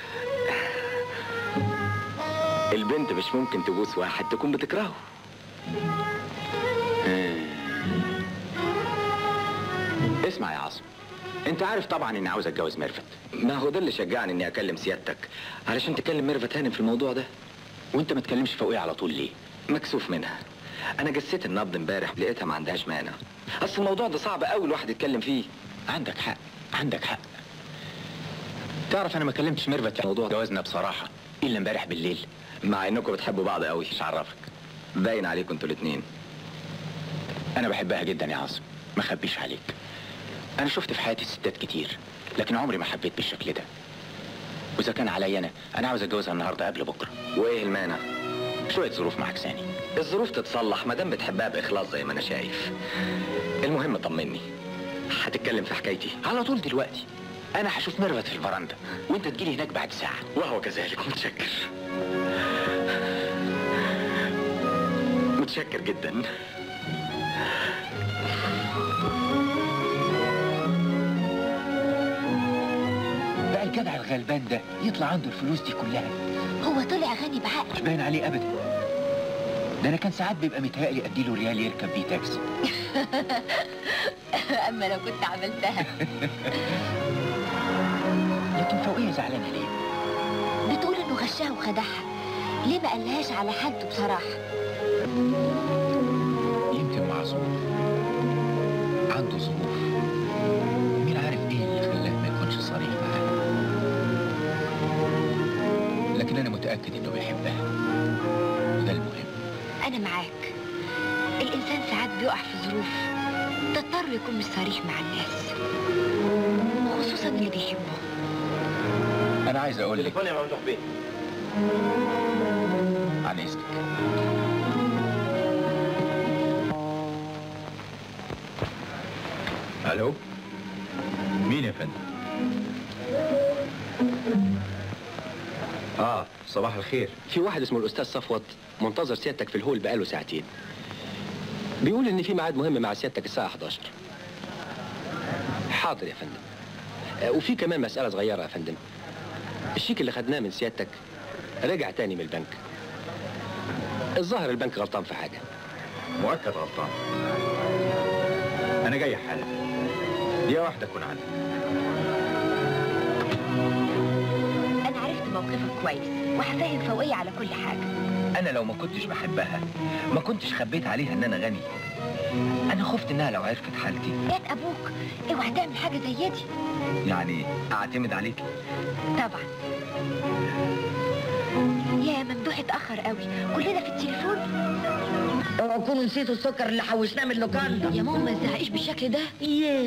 البنت مش ممكن تبوس واحد تكون بتكرهه اسمع يا عاصم انت عارف طبعا اني عاوز اتجوز ميرفت ما هو ده اللي شجعني اني اكلم سيادتك علشان تكلم ميرفت هانم في الموضوع ده وانت ما تكلمش فوقيه على طول ليه مكسوف منها انا جسيت النبض امبارح لقيتها ما عندهاش مانع اصل الموضوع ده صعب قوي الواحد يتكلم فيه عندك حق عندك حق تعرف انا ما كلمتش ميرفت في موضوع جوازنا بصراحه الا امبارح بالليل مع انكم بتحبوا بعض قوي مش عرفك باين عليكم انتوا الاتنين انا بحبها جدا يا عاصم ما اخبيش عليك انا شفت في حياتي ستات كتير لكن عمري ما حبيت بالشكل ده واذا كان عليا انا انا عاوز اتجوزها النهارده قبل بكره وايه المانع شويه ظروف معكساني الظروف تتصلح ما دام بتحبها باخلاص زي ما انا شايف المهم طمني هتتكلم في حكايتي على طول دلوقتي انا هشوف ميرفت في الفرندا وانت تجيلي هناك بعد ساعه وهو كذلك متشكر متشكر جدا بقى الجدع الغلبان ده يطلع عنده الفلوس دي كلها هو طلع غني بعقل مش باين عليه ابدا ده انا كان ساعات بيبقى متهيألي اديله ريال يركب بيه تاكسي اما لو كنت عملتها لكن فوقيه زعلانه ليه بتقول انه غشها وخدعها ليه ما قالهاش على حد بصراحه يمكن معذور عنده ظروف مين عارف ايه اللي خلاه ما يكونش صريح معاها لكن انا متاكد انه بيحبها وده المهم انا معاك الانسان ساعات بيقع في ظروف تضطر يكون مش صريح مع الناس خصوصا اللي بيحبه انا عايز اقول لك يا ممدوح بيه عن اذنك الو مين يا فندم اه صباح الخير في واحد اسمه الاستاذ صفوت منتظر سيادتك في الهول بقاله ساعتين بيقول ان في ميعاد مهم مع سيادتك الساعه 11 حاضر يا فندم آه، وفي كمان مساله صغيره يا فندم الشيك اللي خدناه من سيادتك رجع تاني من البنك الظاهر البنك غلطان في حاجه مؤكد غلطان انا جاي حالا دقيقه واحده اكون عندك انا عرفت موقفك كويس وهفهم فوقية على كل حاجة انا لو ما كنتش بحبها ما كنتش خبيت عليها ان انا غني انا خفت انها لو عرفت حالتي يا ابوك اوعى تعمل حاجة زي دي يعني اعتمد عليك طبعا يا ممدوح اتأخر قوي كلنا في التليفون اوعوا تكونوا نسيتوا السكر اللي حوشناه من اللوكاندا يا ماما ما تزهقيش بالشكل ده ايه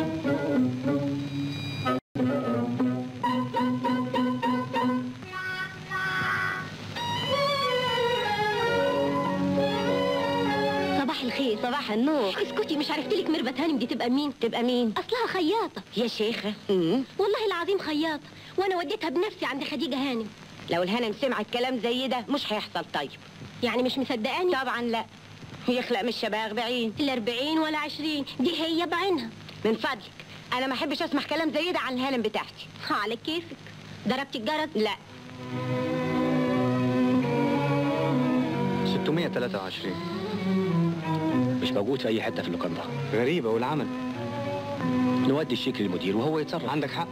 صباح الخير صباح النور اسكتي مش عرفت لك ميرفت هانم دي تبقى مين تبقى مين اصلها خياطه يا شيخه مم. والله العظيم خياطه وانا وديتها بنفسي عند خديجه هانم لو الهانم سمعت كلام زي ده مش هيحصل طيب يعني مش مصدقاني طبعا لا يخلق من الشباب 40 ال 40 ولا 20 دي هي بعينها من فضلك انا ما احبش اسمع كلام زي ده عن الهانم بتاعتي على كيفك ضربتي الجرس لا 623 مش موجود في اي حته في اللوكاندا غريبة والعمل نودي الشيك للمدير وهو يتصرف عندك حق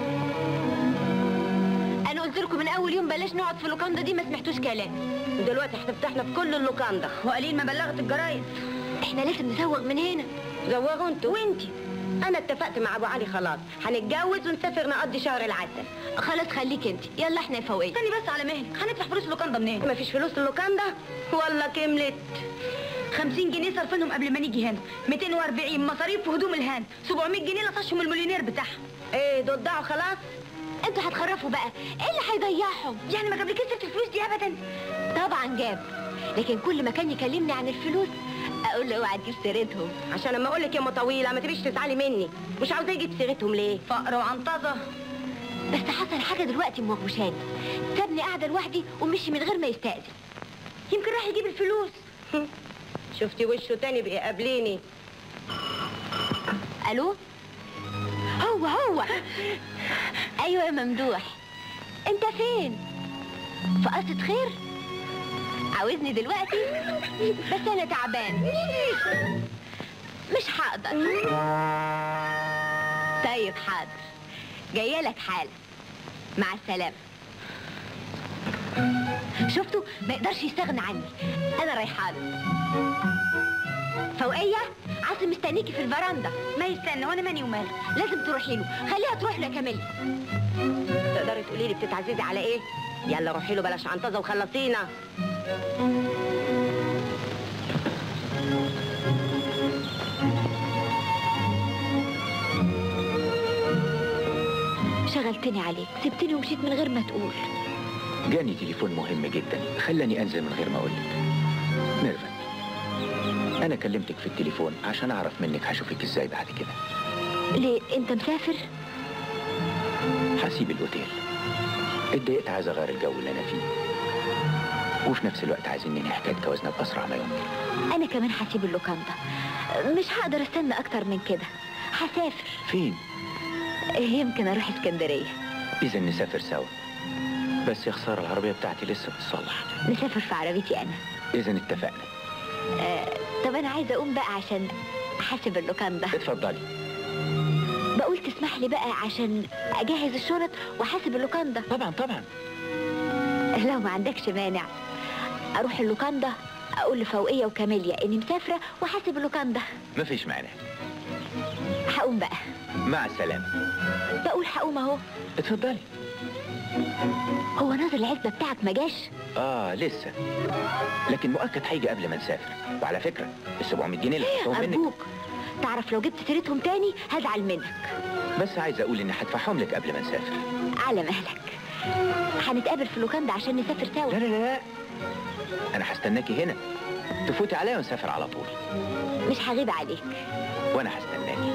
انا قلت لكم من اول يوم بلاش نقعد في اللوكاندا دي ما سمعتوش كلام ودلوقتي هتفتحنا في كل اللوكاندا وقليل ما بلغت الجرايد احنا لازم نزوغ من هنا زوغوا انتوا وانتي انا اتفقت مع ابو علي خلاص هنتجوز ونسافر نقضي شهر العسل خلاص خليك انت يلا احنا فوقية استني بس على مهلك هندفع فلوس اللوكاندا منين مفيش فلوس اللوكاندا ولا كملت 50 جنيه صرفينهم قبل ما نيجي هنا 240 مصاريف وهدوم الهان 700 جنيه لطشهم المليونير بتاعهم ايه دول ضاعوا خلاص انتوا هتخرفوا بقى ايه اللي هيضيعهم يعني ما جابلكيش سيره الفلوس دي ابدا طبعا جاب لكن كل ما كان يكلمني عن الفلوس اقول له اوعى تجيب سيرتهم عشان لما اقول لك يا ام طويله ما تبيش تزعلي مني مش عاوزه يجيب سيرتهم ليه فقر وعنطزه بس حصل حاجه دلوقتي ام ابو شاد سابني قاعده لوحدي ومشي من غير ما يستأذن يمكن راح يجيب الفلوس شفتي وشه تاني بيقابليني الو هو هو ايوه يا ممدوح انت فين في قصة خير عاوزني دلوقتي بس انا تعبان مش هقدر طيب حاضر جايه لك حالا مع السلامه شفتوا ما يقدرش يستغنى عني انا رايحه له فوقيه عاصم مستنيكي في الفرندا ما يستنى وانا ماني ومالك لازم تروحي له خليها تروح له يا كاميليا تقدري تقولي لي بتتعززي على ايه يلا روحي له بلاش عنطزه وخلصينا شغلتني عليك سبتني ومشيت من غير ما تقول جاني تليفون مهم جدا خلاني انزل من غير ما اقول لك ميرفت انا كلمتك في التليفون عشان اعرف منك هشوفك ازاي بعد كده ليه انت مسافر هسيب الاوتيل اتضايقت عايز اغير الجو اللي انا فيه وفي نفس الوقت عايزين ننهي حكايه جوازنا باسرع ما يمكن انا كمان هسيب اللوكاندا مش هقدر استنى اكتر من كده هسافر فين يمكن اروح اسكندريه اذا نسافر سوا بس يا خساره العربيه بتاعتي لسه بتصلح نسافر في عربيتي انا اذا اتفقنا آه، طب انا عايزه اقوم بقى عشان احاسب اللوكاندا اتفضلي بقول تسمح لي بقى عشان اجهز الشنط واحاسب اللوكاندا طبعا طبعا لو ما عندكش مانع اروح اللوكاندا اقول لفوقيه وكاميليا اني مسافره واحاسب اللوكاندا مفيش مانع هقوم بقى مع السلامه بقول هقوم اهو اتفضلي هو ناظر العزبه بتاعك ما جاش اه لسه لكن مؤكد هيجي قبل ما نسافر وعلى فكره ال 700 جنيه اللي خدتهم منك ارجوك تعرف لو جبت سيرتهم تاني هزعل منك بس عايز اقول اني هدفعهم لك قبل ما نسافر على مهلك هنتقابل في اللوكاندا عشان نسافر سوا لا لا لا لا انا هستناكي هنا تفوتي عليا ونسافر على طول مش هغيب عليك وانا هستناكي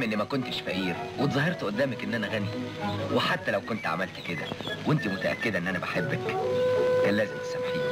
اني ما كنتش فقير واتظاهرت قدامك ان انا غني وحتى لو كنت عملت كده وانت متاكده ان انا بحبك كان لازم تسامحيني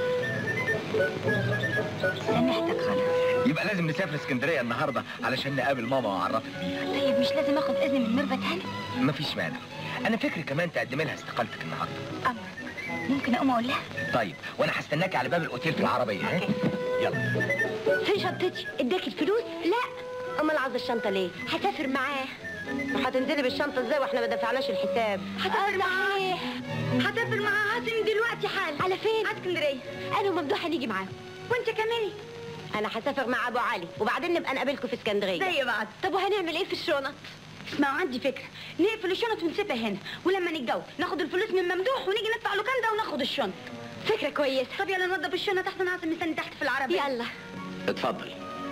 سامحتك خلاص يبقى لازم نسافر اسكندريه النهارده علشان نقابل ماما واعرفك بيها طيب مش لازم اخد اذن من ميرفت هاني مفيش مانع انا فكري كمان تقدمي لها استقالتك النهارده امرك ممكن اقوم اقول لها طيب وانا هستناكي على باب الاوتيل في العربيه ها يلا فين شنطتي اداك الفلوس لا امال عاوز الشنطه ليه هسافر معاه وهتنزلي بالشنطه ازاي واحنا ما دفعناش الحساب هسافر معاه هسافر مع عاصم دلوقتي حالا على فين على اسكندريه انا وممدوح هنيجي معاه وانت كمان انا هسافر مع ابو علي وبعدين نبقى نقابلكم في اسكندريه زي بعض طب وهنعمل ايه في الشنط اسمعوا عندي فكره نقفل الشنط ونسيبها هنا ولما نتجوز ناخد الفلوس من ممدوح ونيجي ندفع لوكاندا وناخد الشنط فكره كويسه طب يلا نوضب الشنط احسن عاصم مستني تحت في العربيه يلا اتفضل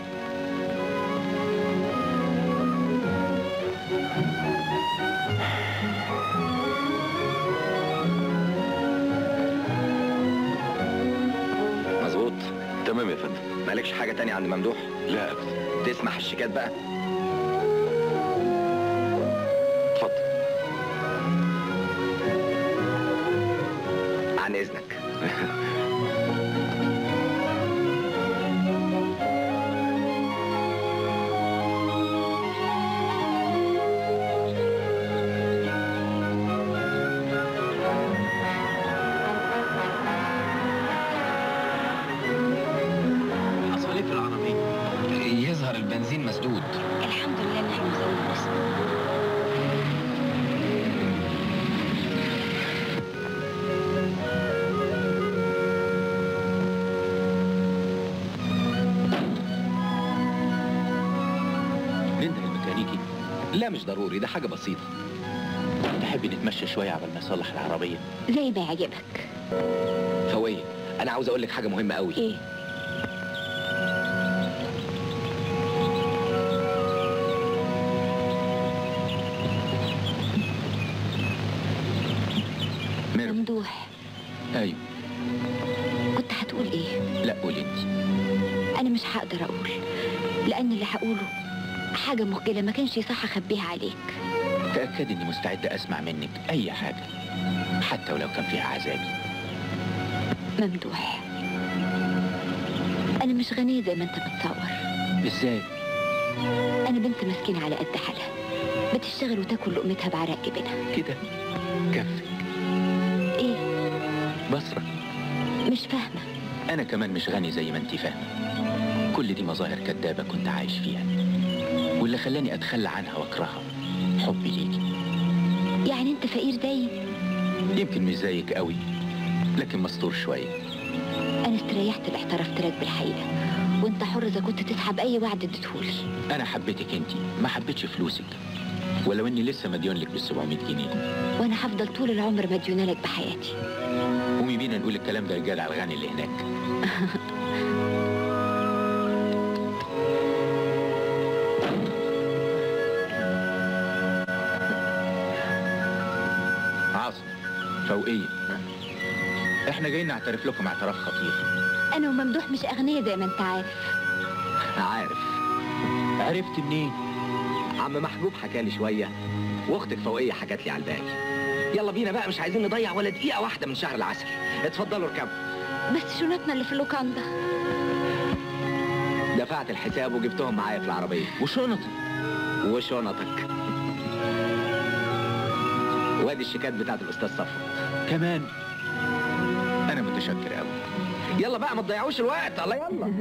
مظبوط تمام يا فندم مالكش حاجه تانية عند ممدوح لا ابدا تسمح الشيكات بقى اتفضل عن اذنك حصل ايه في العربيه يظهر البنزين مسدود الحمد لله ان احنا وصلنا بس ننده الميكانيكي لا مش ضروري ده حاجه بسيطه تحبي نتمشى شويه قبل ما نصلح العربيه زي ما يعجبك فويه انا عاوز اقول لك حاجه مهمه قوي ايه ميرف ممدوح ايوه كنت هتقول ايه لا قولي انت انا مش هقدر اقول لان اللي هقوله حاجه مخجله ما كانش يصح اخبيها عليك تاكدي اني مستعد اسمع منك اي حاجه حتى ولو كان فيها عذابي ممدوح انا مش غنيه زي ما انت متصور ازاي انا بنت مسكينه على قد حالها بتشتغل وتاكل لقمتها بعرق جبينها كده كفك ايه بصرة مش فاهمه انا كمان مش غني زي ما انت فاهمه كل دي مظاهر كدابه كنت عايش فيها واللي خلاني اتخلى عنها واكرهها حبي ليكي يعني انت فقير زيي يمكن مش زيك قوي لكن مستور شويه انا استريحت اللي اعترفت لك بالحقيقه وانت حر اذا كنت تسحب اي وعد اديتهولي انا حبيتك انت ما حبيتش فلوسك ولو اني لسه مديون لك بال 700 جنيه وانا هفضل طول العمر مديونه لك بحياتي قومي بينا نقول الكلام ده للجدع الغني اللي هناك عاصم فوقية احنا جايين نعترف لكم اعتراف خطير انا وممدوح مش اغنياء زي ما انت عارف عارف عرفت منين عم محبوب حكالي شويه واختك فوقيه حكت لي على الباقي يلا بينا بقى مش عايزين نضيع ولا دقيقه واحده من شهر العسل اتفضلوا اركبوا بس شنطنا اللي في اللوكاندا دفعت الحساب وجبتهم معايا في العربيه وشنطي وشنطك وادي الشيكات بتاعت الاستاذ صفوت كمان انا متشكر قوي يلا بقى ما تضيعوش الوقت الله يلا